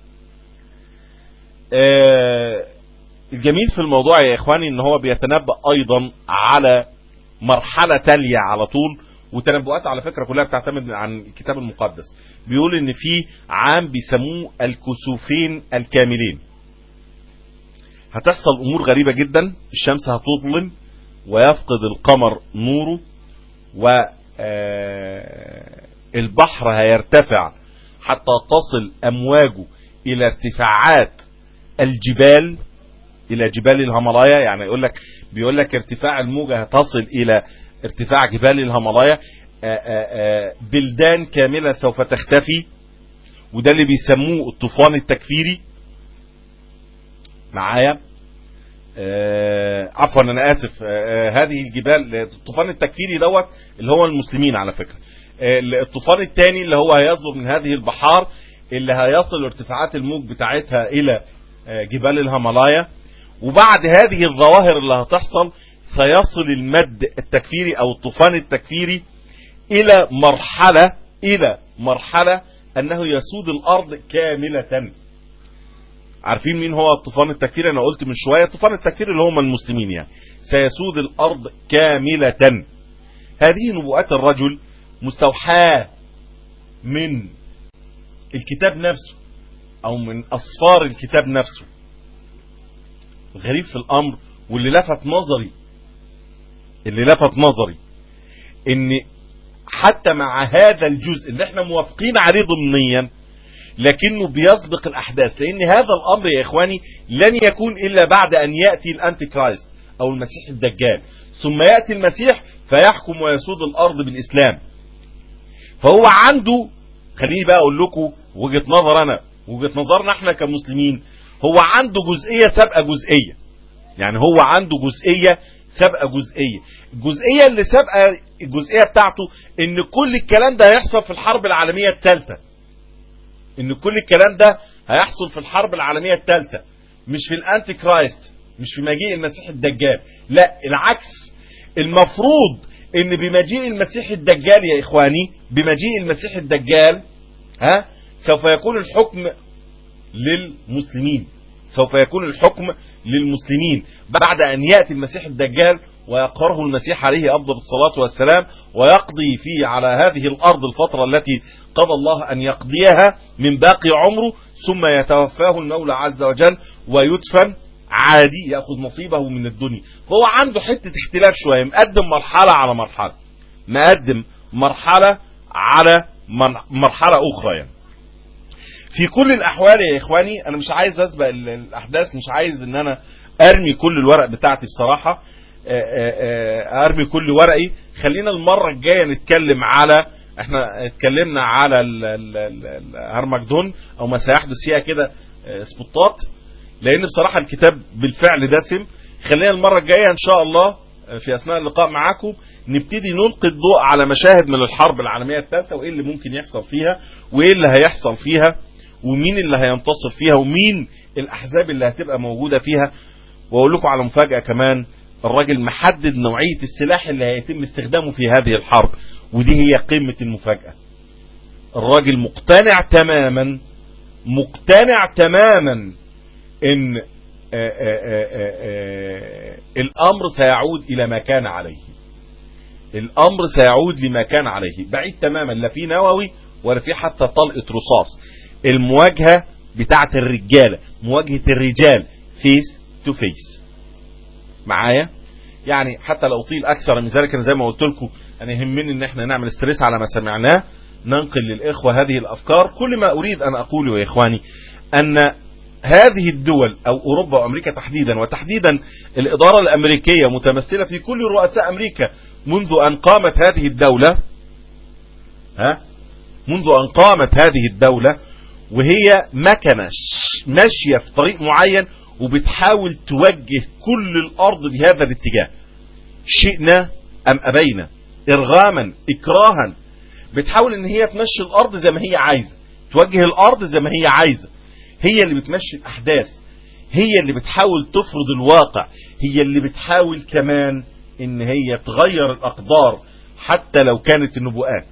الجميل في الموضوع يا اخواني ان هو بيتنبأ ايضا على مرحلة تالية على طول وتنبؤات على فكره كلها بتعتمد عن الكتاب المقدس بيقول ان في عام بيسموه الكسوفين الكاملين هتحصل امور غريبه جدا الشمس هتظلم ويفقد القمر نوره والبحر هيرتفع حتى تصل امواجه الى ارتفاعات الجبال الى جبال الهيمالايا يعني يقول لك بيقول لك ارتفاع الموجه هتصل الى ارتفاع جبال الهيمالايا بلدان كامله سوف تختفي وده اللي بيسموه الطوفان التكفيري معايا آه عفوا انا اسف آه هذه الجبال الطوفان التكفيري دوت اللي هو المسلمين على فكره آه الطوفان الثاني اللي هو هيصدر من هذه البحار اللي هيصل ارتفاعات الموج بتاعتها الى جبال الهيمالايا وبعد هذه الظواهر اللي هتحصل سيصل المد التكفيري او الطوفان التكفيري الى مرحلة الى مرحلة انه يسود الارض كاملة عارفين مين هو الطوفان التكفيري انا قلت من شوية الطوفان التكفيري اللي هم المسلمين يعني سيسود الارض كاملة هذه نبوءات الرجل مستوحاة من الكتاب نفسه او من اصفار الكتاب نفسه الغريب في الامر واللي لفت نظري اللي لفت نظري ان حتى مع هذا الجزء اللي احنا موافقين عليه ضمنيا لكنه بيسبق الاحداث لان هذا الامر يا اخواني لن يكون الا بعد ان ياتي الانتي كرايست او المسيح الدجال ثم ياتي المسيح فيحكم ويسود الارض بالاسلام فهو عنده خليني بقى اقول لكم وجهه نظر انا وجهه نظرنا احنا كمسلمين هو عنده جزئيه سابقه جزئيه يعني هو عنده جزئيه سابقه جزئيه الجزئيه اللي سابقه الجزئيه بتاعته ان كل الكلام ده هيحصل في الحرب العالميه الثالثه ان كل الكلام ده هيحصل في الحرب العالميه الثالثه مش في الانتي كرايست مش في مجيء المسيح الدجال لا العكس المفروض ان بمجيء المسيح الدجال يا اخواني بمجيء المسيح الدجال ها سوف يكون الحكم للمسلمين سوف يكون الحكم للمسلمين بعد أن يأتي المسيح الدجال ويقره المسيح عليه أفضل الصلاة والسلام ويقضي فيه على هذه الأرض الفترة التي قضى الله أن يقضيها من باقي عمره ثم يتوفاه المولى عز وجل ويدفن عادي يأخذ نصيبه من الدنيا فهو عنده حتة اختلاف شوية مقدم مرحلة على مرحلة مقدم مرحلة على مرحلة أخرى يعني في كل الاحوال يا اخواني انا مش عايز اسبق الاحداث مش عايز ان انا ارمي كل الورق بتاعتي بصراحة ارمي كل ورقي خلينا المرة الجاية نتكلم على احنا اتكلمنا على هرمجدون او ما سيحدث فيها كده سبوتات لان بصراحة الكتاب بالفعل دسم خلينا المرة الجاية ان شاء الله في اثناء اللقاء معاكم نبتدي نلقي الضوء على مشاهد من الحرب العالمية الثالثة وايه اللي ممكن يحصل فيها وايه اللي هيحصل فيها ومين اللي هينتصر فيها ومين الاحزاب اللي هتبقى موجودة فيها واقول لكم على مفاجأة كمان الراجل محدد نوعية السلاح اللي هيتم استخدامه في هذه الحرب ودي هي قمة المفاجأة الراجل مقتنع تماما مقتنع تماما ان آآ آآ آآ الامر سيعود الى ما كان عليه الامر سيعود لما كان عليه بعيد تماما لا في نووي ولا في حتى طلقة رصاص المواجهة بتاعت الرجالة مواجهة الرجال فيس تو فيس معايا يعني حتى لو طيل اكثر من ذلك انا زي ما قلت لكم انا يهمني ان احنا نعمل ستريس على ما سمعناه ننقل للاخوة هذه الافكار كل ما اريد ان اقوله يا اخواني ان هذه الدول او اوروبا وامريكا تحديدا وتحديدا الادارة الامريكية متمثلة في كل رؤساء امريكا منذ ان قامت هذه الدولة ها منذ ان قامت هذه الدولة وهي مكنة ماشية في طريق معين وبتحاول توجه كل الارض بهذا الاتجاه شئنا ام ابينا ارغاما اكراها بتحاول ان هي تمشي الارض زي ما هي عايزة توجه الارض زي ما هي عايزة هي اللي بتمشي الاحداث هي اللي بتحاول تفرض الواقع هي اللي بتحاول كمان ان هي تغير الاقدار حتى لو كانت النبوءات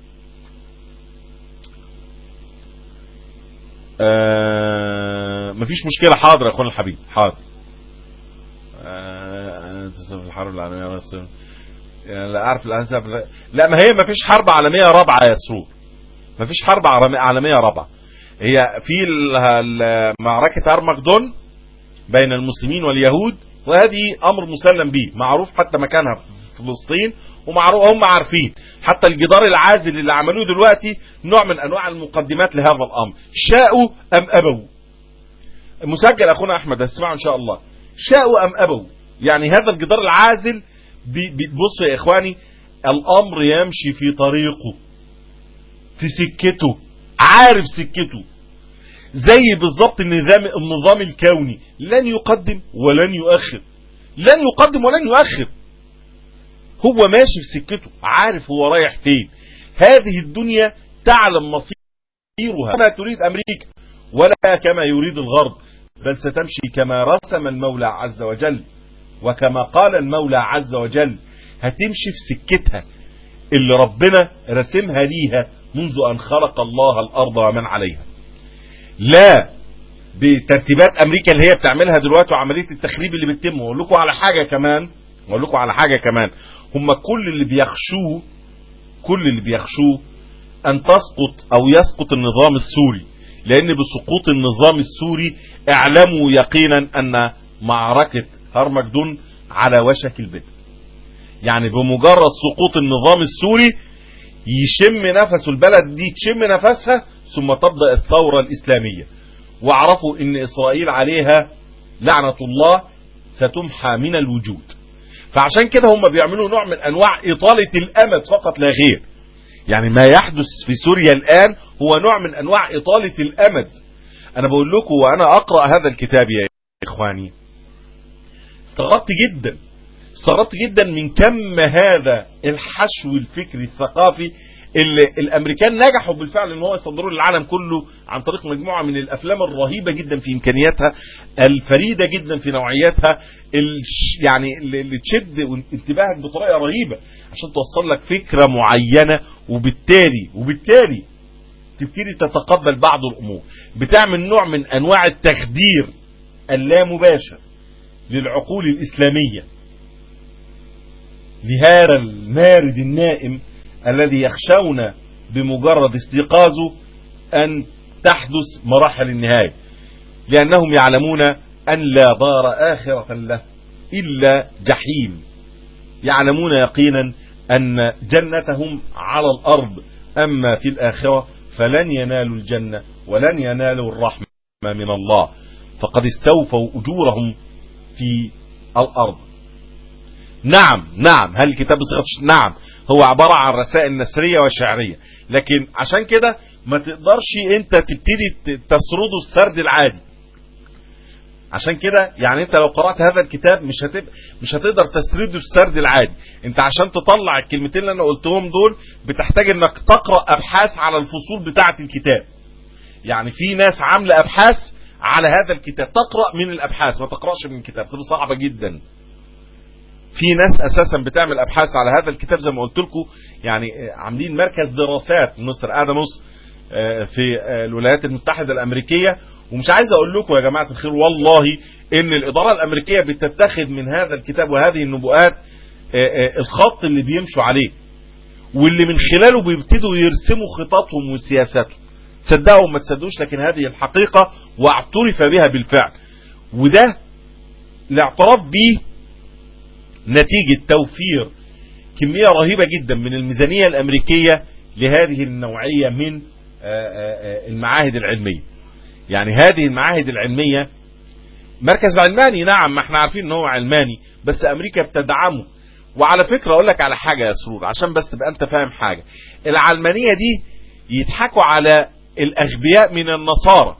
آه مفيش مشكلة حاضر يا اخوان الحبيب حاضر آه في الحرب العالمية يعني لا اعرف الانسب لا ما هي ما فيش حرب عالميه رابعه يا سرور ما فيش حرب عالمية- عالميه رابعه هي في ال- ال- معركه ارمغدون بين المسلمين واليهود وهذه امر مسلم به معروف حتى مكانها في فلسطين ومعروف هم عارفين حتى الجدار العازل اللي عملوه دلوقتي نوع من انواع المقدمات لهذا الامر شاءوا ام ابوا مسجل اخونا احمد هتسمعه ان شاء الله شاءوا ام ابوا يعني هذا الجدار العازل بي- بي- بصوا يا اخواني الامر يمشي في طريقه في سكته عارف سكته زي بالظبط النظام النظام الكوني لن يقدم ولن يؤخر لن يقدم ولن يؤخر هو ماشي في سكته عارف هو رايح فين هذه الدنيا تعلم مصيرها كما تريد امريكا ولا كما يريد الغرب بل ستمشي كما رسم المولى عز وجل وكما قال المولى عز وجل هتمشي في سكتها اللي ربنا رسمها ليها منذ ان خلق الله الارض ومن عليها لا بترتيبات امريكا اللي هي بتعملها دلوقتي وعمليه التخريب اللي بتتم واقول لكم على حاجه كمان واقول لكم على حاجه كمان هم كل اللي بيخشوه كل اللي بيخشوه ان تسقط او يسقط النظام السوري لان بسقوط النظام السوري اعلموا يقينا ان معركه هرمجدون على وشك البدء يعني بمجرد سقوط النظام السوري يشم نفسه البلد دي تشم نفسها ثم تبدا الثوره الاسلاميه واعرفوا ان اسرائيل عليها لعنه الله ستمحى من الوجود فعشان كده هم بيعملوا نوع من انواع اطاله الامد فقط لا غير يعني ما يحدث في سوريا الان هو نوع من انواع اطاله الامد انا بقول لكم وانا اقرا هذا الكتاب يا اخواني استغربت جدا استغربت جدا من كم هذا الحشو الفكري الثقافي اللي الامريكان نجحوا بالفعل ان هو يصدروا للعالم كله عن طريق مجموعه من الافلام الرهيبه جدا في امكانياتها الفريده جدا في نوعياتها الش- يعني اللي اللي تشد انتباهك بطريقه رهيبه عشان توصل لك فكره معينه وبالتالي وبالتالي تبتدي تتقبل بعض الامور بتعمل نوع من انواع التخدير اللامباشر للعقول الاسلاميه لهذا المارد النائم الذي يخشون بمجرد استيقاظه أن تحدث مراحل النهاية لأنهم يعلمون أن لا دار آخرة له إلا جحيم يعلمون يقينا أن جنتهم على الأرض أما في الآخرة فلن ينالوا الجنة ولن ينالوا الرحمة من الله فقد استوفوا أجورهم في الأرض نعم نعم هل الكتاب بصيغه نعم هو عباره عن رسائل نثريه وشعريه لكن عشان كده ما تقدرش انت تبتدي ت- تسرده السرد العادي عشان كده يعني انت لو قرات هذا الكتاب مش هتب... مش هتقدر تسرده السرد العادي انت عشان تطلع الكلمتين اللي انا قلتهم دول بتحتاج انك تقرا ابحاث على الفصول بتاعه الكتاب يعني في ناس عامله ابحاث على هذا الكتاب تقرا من الابحاث ما تقراش من الكتاب كده صعبه جدا في ناس اساسا بتعمل ابحاث على هذا الكتاب زي ما قلت لكم يعني آه، عاملين مركز دراسات مستر ادموس آه، في آه، الولايات المتحده الامريكيه ومش عايز اقول لكم يا جماعه الخير والله ان الاداره الامريكيه بتتخذ من هذا الكتاب وهذه النبوءات آه، آه، الخط اللي بيمشوا عليه واللي من خلاله بيبتدوا يرسموا خططهم وسياساتهم صدقوا ما تصدقوش لكن هذه الحقيقه واعترف بها بالفعل وده الاعتراف به نتيجة توفير كمية رهيبة جدا من الميزانية الأمريكية لهذه النوعية من آه، آه، آه، المعاهد العلمية يعني هذه المعاهد العلمية مركز علماني نعم ما احنا عارفين ان هو علماني بس امريكا بتدعمه وعلى فكرة اقول لك على حاجة يا سرور عشان بس تبقى انت فاهم حاجة العلمانية دي يضحكوا على الاغبياء من النصارى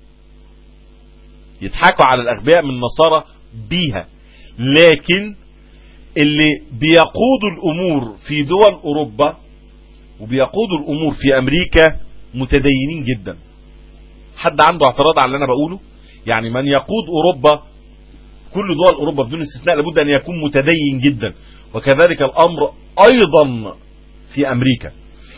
يضحكوا على الاغبياء من النصارى بيها لكن اللي بيقودوا الامور في دول اوروبا وبيقودوا الامور في امريكا متدينين جدا حد عنده اعتراض على اللي انا بقوله يعني من يقود اوروبا كل دول اوروبا بدون استثناء لابد ان يكون متدين جدا وكذلك الامر ايضا في امريكا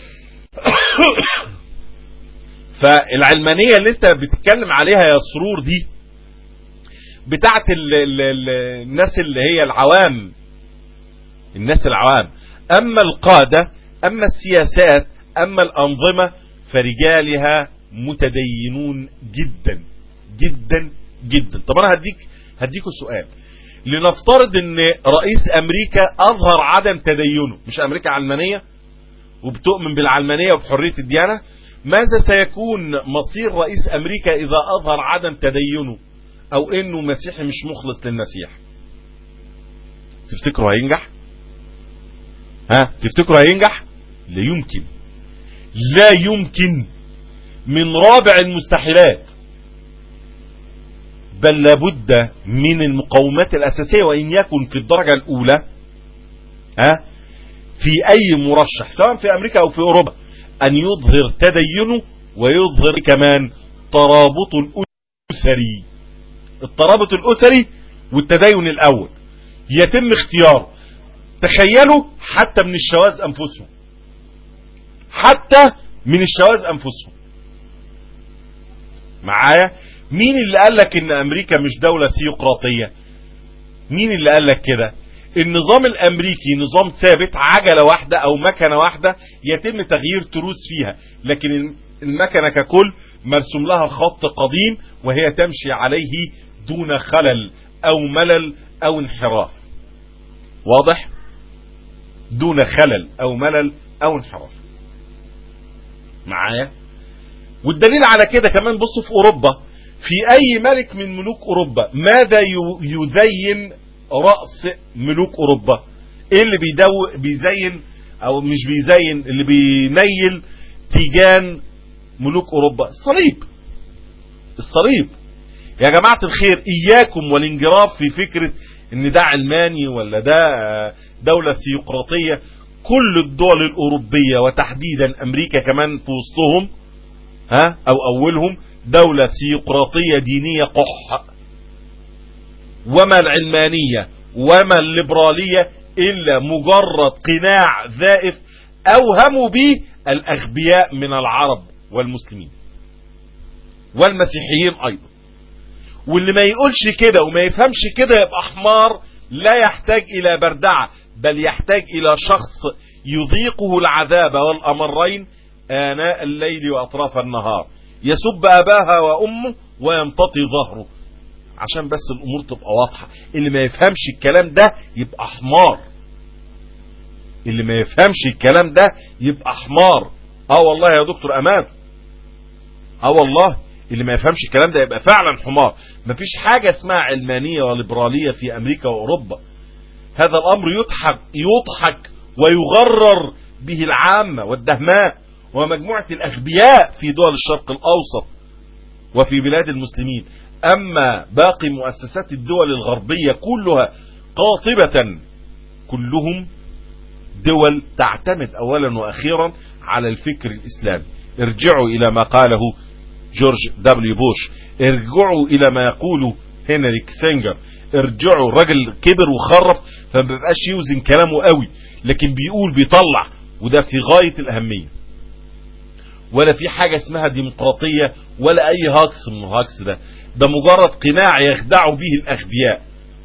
فالعلمانيه اللي انت بتتكلم عليها يا سرور دي بتاعت ال ال ال الناس اللي هي العوام الناس العوام أما القادة أما السياسات أما الأنظمة فرجالها متدينون جدا جدا جدا طب أنا هديك هديكوا سؤال لنفترض ان رئيس امريكا اظهر عدم تدينه مش امريكا علمانية وبتؤمن بالعلمانية وبحرية الديانة ماذا سيكون مصير رئيس امريكا اذا اظهر عدم تدينه او انه مسيحي مش مخلص للمسيح تفتكروا هينجح ها تفتكروا هينجح لا يمكن لا يمكن من رابع المستحيلات بل لابد من المقومات الأساسية وإن يكن في الدرجة الأولى ها في أي مرشح سواء في أمريكا أو في أوروبا أن يظهر تدينه ويظهر كمان ترابط الأسري الترابط الأسري والتدين الأول يتم اختياره تخيلوا حتى من الشواذ أنفسهم حتى من الشواذ أنفسهم معايا مين اللي قال لك ان امريكا مش دولة ثيوقراطية مين اللي قال لك كده النظام الامريكي نظام ثابت عجلة واحدة او مكنة واحدة يتم تغيير تروس فيها لكن المكنة ككل مرسوم لها خط قديم وهي تمشي عليه دون خلل او ملل او انحراف واضح دون خلل او ملل او انحراف معايا والدليل على كده كمان بصوا في اوروبا في اي ملك من ملوك اوروبا ماذا يزين رأس ملوك اوروبا ايه اللي بيدو بيزين او مش بيزين اللي بينيل تيجان ملوك اوروبا الصليب الصليب يا جماعة الخير اياكم والانجراف في فكرة ان ده علماني ولا ده دولة ثيوقراطية كل الدول الاوروبية وتحديدا امريكا كمان في وسطهم ها او اولهم دولة ثيوقراطية دينية قح وما العلمانية وما الليبرالية الا مجرد قناع ذائف اوهموا به الاغبياء من العرب والمسلمين والمسيحيين ايضا واللي ما يقولش كده وما يفهمش كده يبقى حمار لا يحتاج الى بردعة بل يحتاج الى شخص يذيقه العذاب والامرين آناء الليل وأطراف النهار يسب أباها وأمه ويمتطي ظهره عشان بس الأمور تبقى واضحة اللي ما يفهمش الكلام ده يبقى حمار اللي ما يفهمش الكلام ده يبقى حمار اه والله يا دكتور أمان اه والله اللي ما يفهمش الكلام ده يبقى فعلا حمار مفيش حاجة اسمها علمانية وليبرالية في أمريكا وأوروبا هذا الأمر يضحك يضحك ويغرر به العامة والدهماء ومجموعة الأغبياء في دول الشرق الأوسط وفي بلاد المسلمين أما باقي مؤسسات الدول الغربية كلها قاطبة كلهم دول تعتمد أولا وأخيرا على الفكر الإسلامي ارجعوا إلى ما قاله جورج دبليو بوش ارجعوا إلى ما يقوله هنري كسنجر ارجعوا الراجل كبر وخرف فما بيبقاش يوزن كلامه قوي لكن بيقول بيطلع وده في غاية الأهمية ولا في حاجة اسمها ديمقراطية ولا أي هاكس من الهاكس ده ده مجرد قناع يخدع به الأغبياء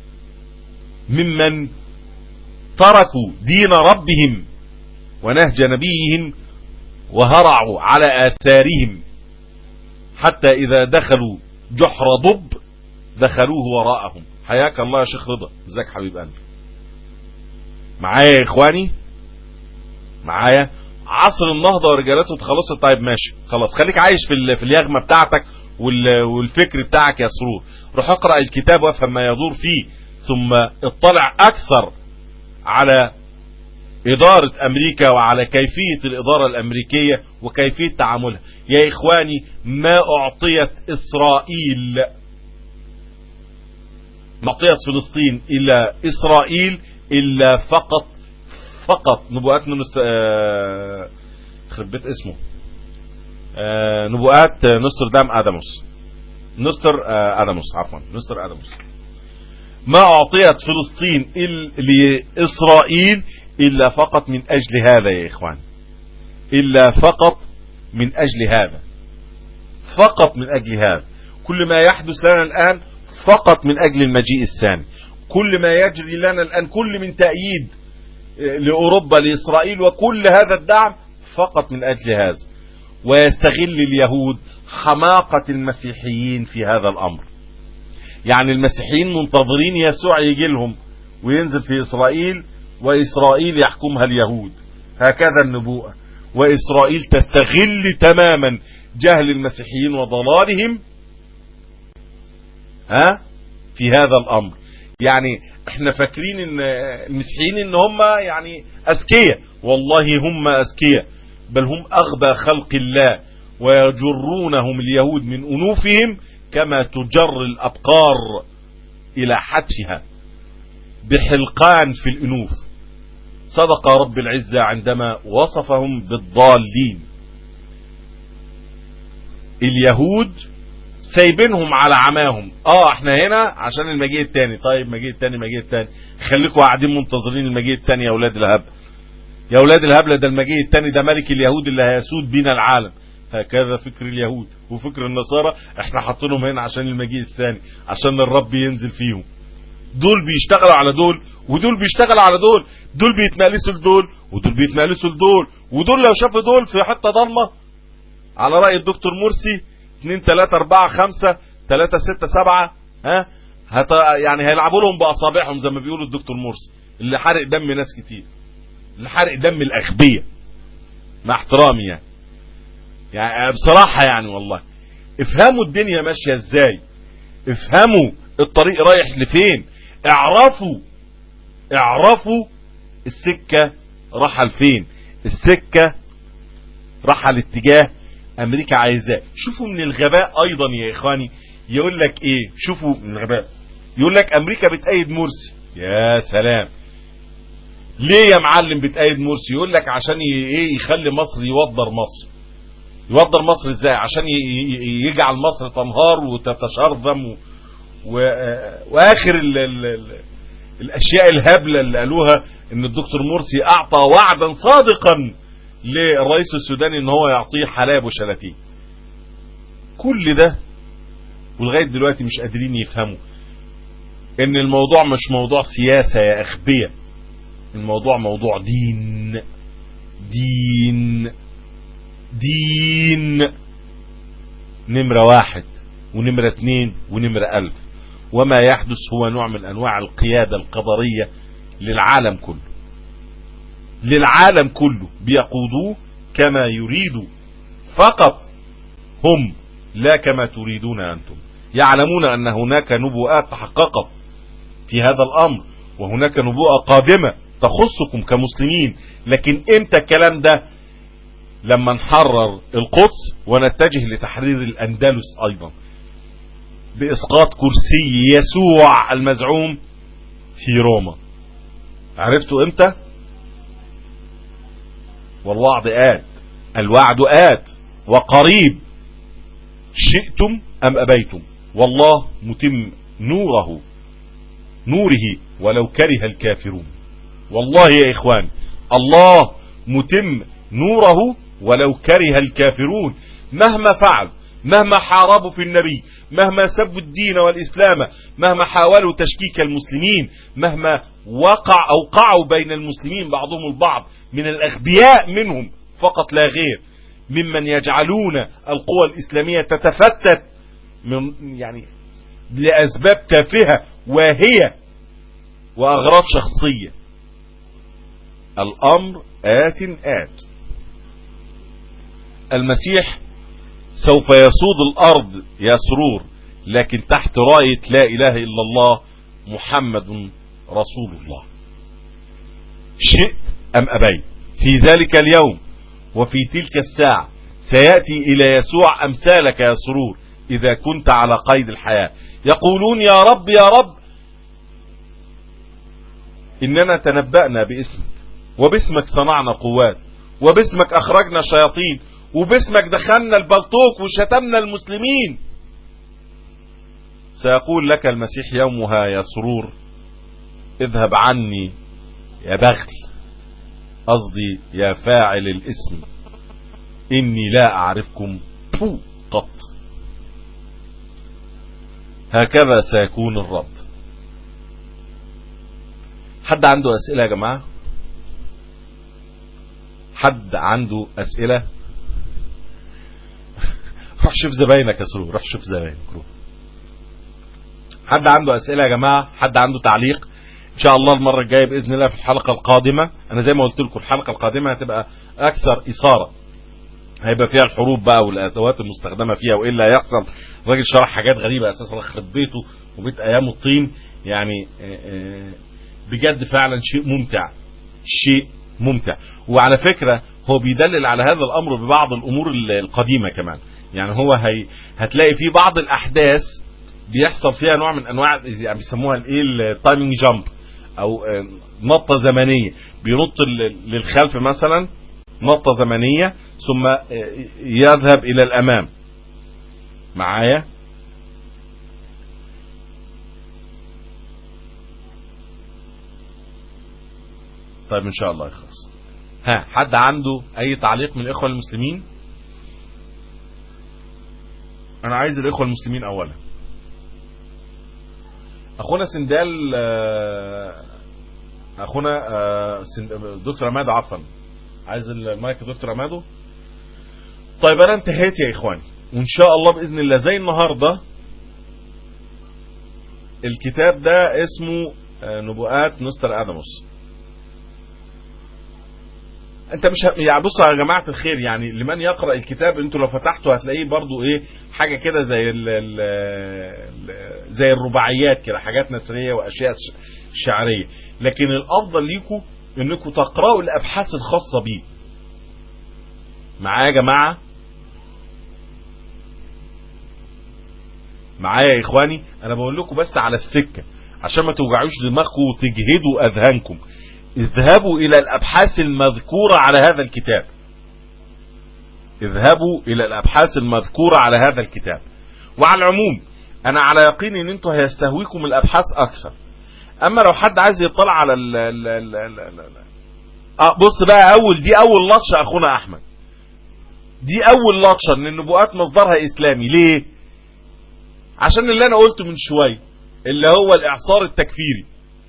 ممن تركوا دين ربهم ونهج نبيهم وهرعوا على آثارهم حتى إذا دخلوا جحر ضب دخلوه وراءهم حياك الله يا شيخ رضا ازيك حبيب قلبي معايا يا اخواني معايا عصر النهضة ورجالته اتخلصت طيب ماشي خلاص خليك عايش في, في اليغمة بتاعتك والفكر بتاعك يا سرور روح اقرأ الكتاب وافهم ما يدور فيه ثم اطلع اكثر على إدارة أمريكا وعلى كيفية الإدارة الأمريكية وكيفية تعاملها يا إخواني ما أعطيت إسرائيل ما أعطيت فلسطين إلى إسرائيل إلا فقط فقط نبوءات نست... آه... خرب بيت اسمه آه... نبوءات نستر دام ادموس نستر آه... ادموس عفوا نستر ادموس ما اعطيت فلسطين إل... لاسرائيل الا فقط من اجل هذا يا اخوان الا فقط من اجل هذا فقط من اجل هذا كل ما يحدث لنا الان فقط من اجل المجيء الثاني كل ما يجري لنا الان كل من تأييد لأوروبا لإسرائيل وكل هذا الدعم فقط من أجل هذا ويستغل اليهود حماقة المسيحيين في هذا الأمر يعني المسيحيين منتظرين يسوع يجي لهم وينزل في إسرائيل وإسرائيل يحكمها اليهود هكذا النبوءة وإسرائيل تستغل تماما جهل المسيحيين وضلالهم ها في هذا الأمر يعني احنا فاكرين ان المسيحيين ان هم يعني اذكياء والله هم اذكياء بل هم اغبى خلق الله ويجرونهم اليهود من انوفهم كما تجر الابقار الى حتفها بحلقان في الانوف صدق رب العزة عندما وصفهم بالضالين اليهود سايبينهم على عماهم اه احنا هنا عشان المجيء التاني طيب مجيء التاني مجيء التاني خليكم قاعدين منتظرين المجيء التاني يا اولاد الهبل يا اولاد الهبل ده المجيء التاني ده ملك اليهود اللي هيسود بينا العالم هكذا فكر اليهود وفكر النصارى احنا حاطينهم هنا عشان المجيء الثاني عشان الرب ينزل فيهم دول بيشتغلوا على دول ودول بيشتغلوا على دول دول بيتمقلسوا لدول ودول بيتمقلسوا لدول ودول لو شافوا دول في حته ضلمه على راي الدكتور مرسي 2 3 4 5 3 6 7 ها هت يعني هيلعبوا لهم باصابعهم زي ما بيقولوا الدكتور مرسي اللي حرق دم ناس كتير اللي حرق دم الاغبياء مع احترامي يعني يعني بصراحه يعني والله افهموا الدنيا ماشيه ازاي افهموا الطريق رايح لفين اعرفوا اعرفوا السكة راح لفين السكة راح الاتجاه امريكا عايزاه شوفوا من الغباء ايضا يا اخواني يقول لك ايه شوفوا من الغباء يقول لك امريكا بتأيد مرسي يا سلام ليه يا معلم بتأيد مرسي يقول لك عشان ايه يخلي مصر يوضر مصر يوضر مصر ازاي عشان يجعل مصر تنهار وتتشرذم و... و... واخر ال... ال... ال... الاشياء الهبله اللي قالوها ان الدكتور مرسي اعطى وعدا صادقا للرئيس السوداني ان هو يعطيه حلاب وشلاتين كل ده ولغايه دلوقتي مش قادرين يفهموا ان الموضوع مش موضوع سياسه يا اخبيه الموضوع موضوع دين دين دين نمرة واحد ونمرة اتنين ونمرة ألف وما يحدث هو نوع من أنواع القيادة القدرية للعالم كله للعالم كله بيقودوه كما يريدوا فقط هم لا كما تريدون أنتم يعلمون أن هناك نبوءات تحققت في هذا الأمر وهناك نبوءة قادمة تخصكم كمسلمين لكن امتى الكلام ده لما نحرر القدس ونتجه لتحرير الأندلس أيضا بإسقاط كرسي يسوع المزعوم في روما عرفتوا امتى والوعد آت الوعد آت وقريب شئتم أم أبيتم والله متم نوره نوره ولو كره الكافرون والله يا إخوان الله متم نوره ولو كره الكافرون مهما فعل مهما حاربوا في النبي مهما سبوا الدين والإسلام مهما حاولوا تشكيك المسلمين مهما وقع أوقعوا بين المسلمين بعضهم البعض من الأغبياء منهم فقط لا غير ممن يجعلون القوى الإسلامية تتفتت من يعني لأسباب تافهة واهية وأغراض شخصية الأمر آت آت المسيح سوف يسود الأرض يا سرور لكن تحت راية لا إله إلا الله محمد رسول الله شئت أم أبيت في ذلك اليوم وفي تلك الساعة سيأتي إلى يسوع أمثالك يا سرور إذا كنت على قيد الحياة يقولون يا رب يا رب إننا تنبأنا باسمك وباسمك صنعنا قوات وباسمك أخرجنا شياطين وباسمك دخلنا البلطوك وشتمنا المسلمين سيقول لك المسيح يومها يا سرور اذهب عني يا بغل قصدي يا فاعل الاسم اني لا اعرفكم فو قط هكذا سيكون الرد حد عنده اسئلة يا جماعة حد عنده اسئله روح شوف زباينك يا سرور روح شوف زباينك روح حد عنده اسئله يا جماعه حد عنده تعليق ان شاء الله المره الجايه باذن الله في الحلقه القادمه انا زي ما قلت لكم الحلقه القادمه هتبقى اكثر اثاره هيبقى فيها الحروب بقى والادوات المستخدمه فيها وايه اللي هيحصل الراجل شرح حاجات غريبه اساسا خرب بيته وبيت ايام الطين يعني آه، آه، بجد فعلا شيء ممتع شيء ممتع وعلى فكره هو بيدلل على هذا الامر ببعض الامور ال- القديمه كمان يعني هو هي هتلاقي في بعض الاحداث بيحصل فيها نوع من انواع يعني بيسموها الايه التايمنج جامب او آه، نطه زمنيه بينط ل- للخلف مثلا نطه زمنيه ثم آه، يذهب الى الامام معايا طيب ان شاء الله يخلص ها حد عنده اي تعليق من الاخوه المسلمين انا عايز الاخوه المسلمين اولا اخونا سندال آه، اخونا آه، سند- دكتور عماد عفوا عايز المايك يا دكتور عمادو طيب انا انتهيت يا اخواني وان شاء الله باذن الله زي النهارده الكتاب ده اسمه آه، نبوءات مستر ادموس انت مش ه... يعني بصوا يا جماعه الخير يعني لمن يقرا الكتاب انتوا لو فتحتوا هتلاقيه برضو ايه حاجه كده زي ال... ال... ال- زي الرباعيات كده حاجات نثريه واشياء ش- شعريه لكن الافضل ليكم انكم تقراوا الابحاث الخاصه بيه معايا يا جماعه معايا يا اخواني انا بقول لكم بس على السكه عشان ما توجعوش دماغكم وتجهدوا اذهانكم اذهبوا الى الابحاث المذكوره على هذا الكتاب اذهبوا الى الابحاث المذكوره على هذا الكتاب وعلى العموم انا على يقين ان انتوا هيستهويكم الابحاث اكثر اما لو حد عايز يطلع على ال ال ال ال ال ال اه بص بقى اول دي اول لطشه اخونا احمد دي اول لطشه ان النبوءات مصدرها اسلامي ليه عشان اللي انا قلته من شويه اللي هو الاعصار التكفيري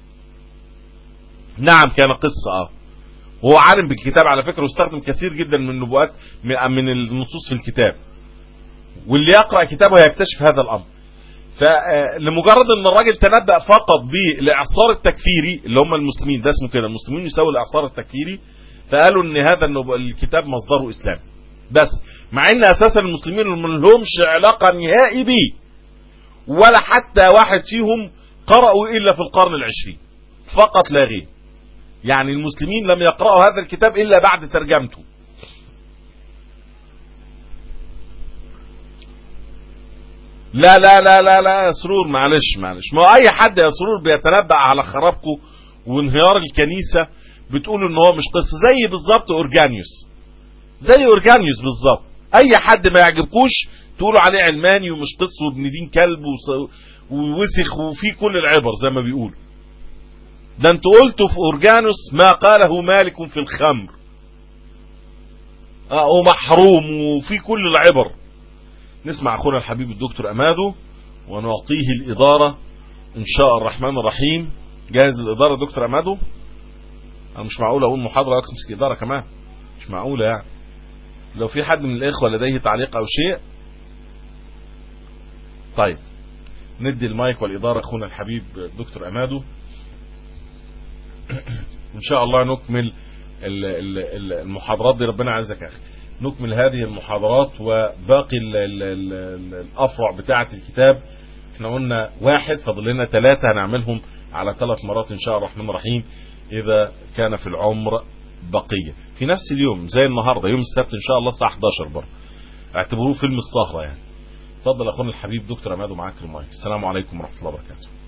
نعم كان قصه اه هو عالم بالكتاب على فكره واستخدم كثير جدا من النبوءات من من النصوص في الكتاب واللي يقرا كتابه هيكتشف هذا الامر فلمجرد ان الراجل تنبأ فقط بالاعصار التكفيري اللي هم المسلمين ده اسمه كده المسلمين يساوي الاعصار التكفيري فقالوا ان هذا النب- الكتاب مصدره اسلام بس مع ان اساسا المسلمين ما لهمش علاقه نهائي بيه ولا حتى واحد فيهم قرأوا الا في القرن العشرين فقط لا غير يعني المسلمين لم يقرأوا هذا الكتاب الا بعد ترجمته لا لا لا لا لا يا سرور معلش معلش ما هو اي حد يا سرور بيتنبأ على خرابكم وانهيار الكنيسة بتقول ان هو مش قصة زي بالظبط اورجانيوس زي اورجانيوس بالظبط اي حد ما يعجبكوش تقولوا عليه علماني ومش قص وابن دين كلب وص- ووسخ وفي كل العبر زي ما بيقولوا ده انتوا قلتوا في اورجانوس ما قاله مالك في الخمر اه ومحروم وفي كل العبر نسمع اخونا الحبيب الدكتور امادو ونعطيه الاداره ان شاء الرحمن الرحيم جاهز للاداره دكتور امادو انا مش معقول اقول محاضره امسك اداره كمان مش معقوله يعني لو في حد من الاخوه لديه تعليق او شيء طيب ندي المايك والاداره اخونا الحبيب دكتور امادو ان شاء الله نكمل ال- ال- ال- المحاضرات دي ربنا يعزك يا اخي نكمل هذه المحاضرات وباقي ال- ال- ال- ال- الافرع بتاعه الكتاب احنا قلنا واحد فاضل لنا ثلاثه هنعملهم على ثلاث مرات ان شاء الله الرحمن الرحيم اذا كان في العمر بقيه في نفس اليوم زي النهارده يوم السبت ان شاء الله الساعه 11 برضه اعتبروه فيلم السهره يعني اتفضل اخونا الحبيب دكتور عماد ومعاك المايك السلام عليكم ورحمه الله وبركاته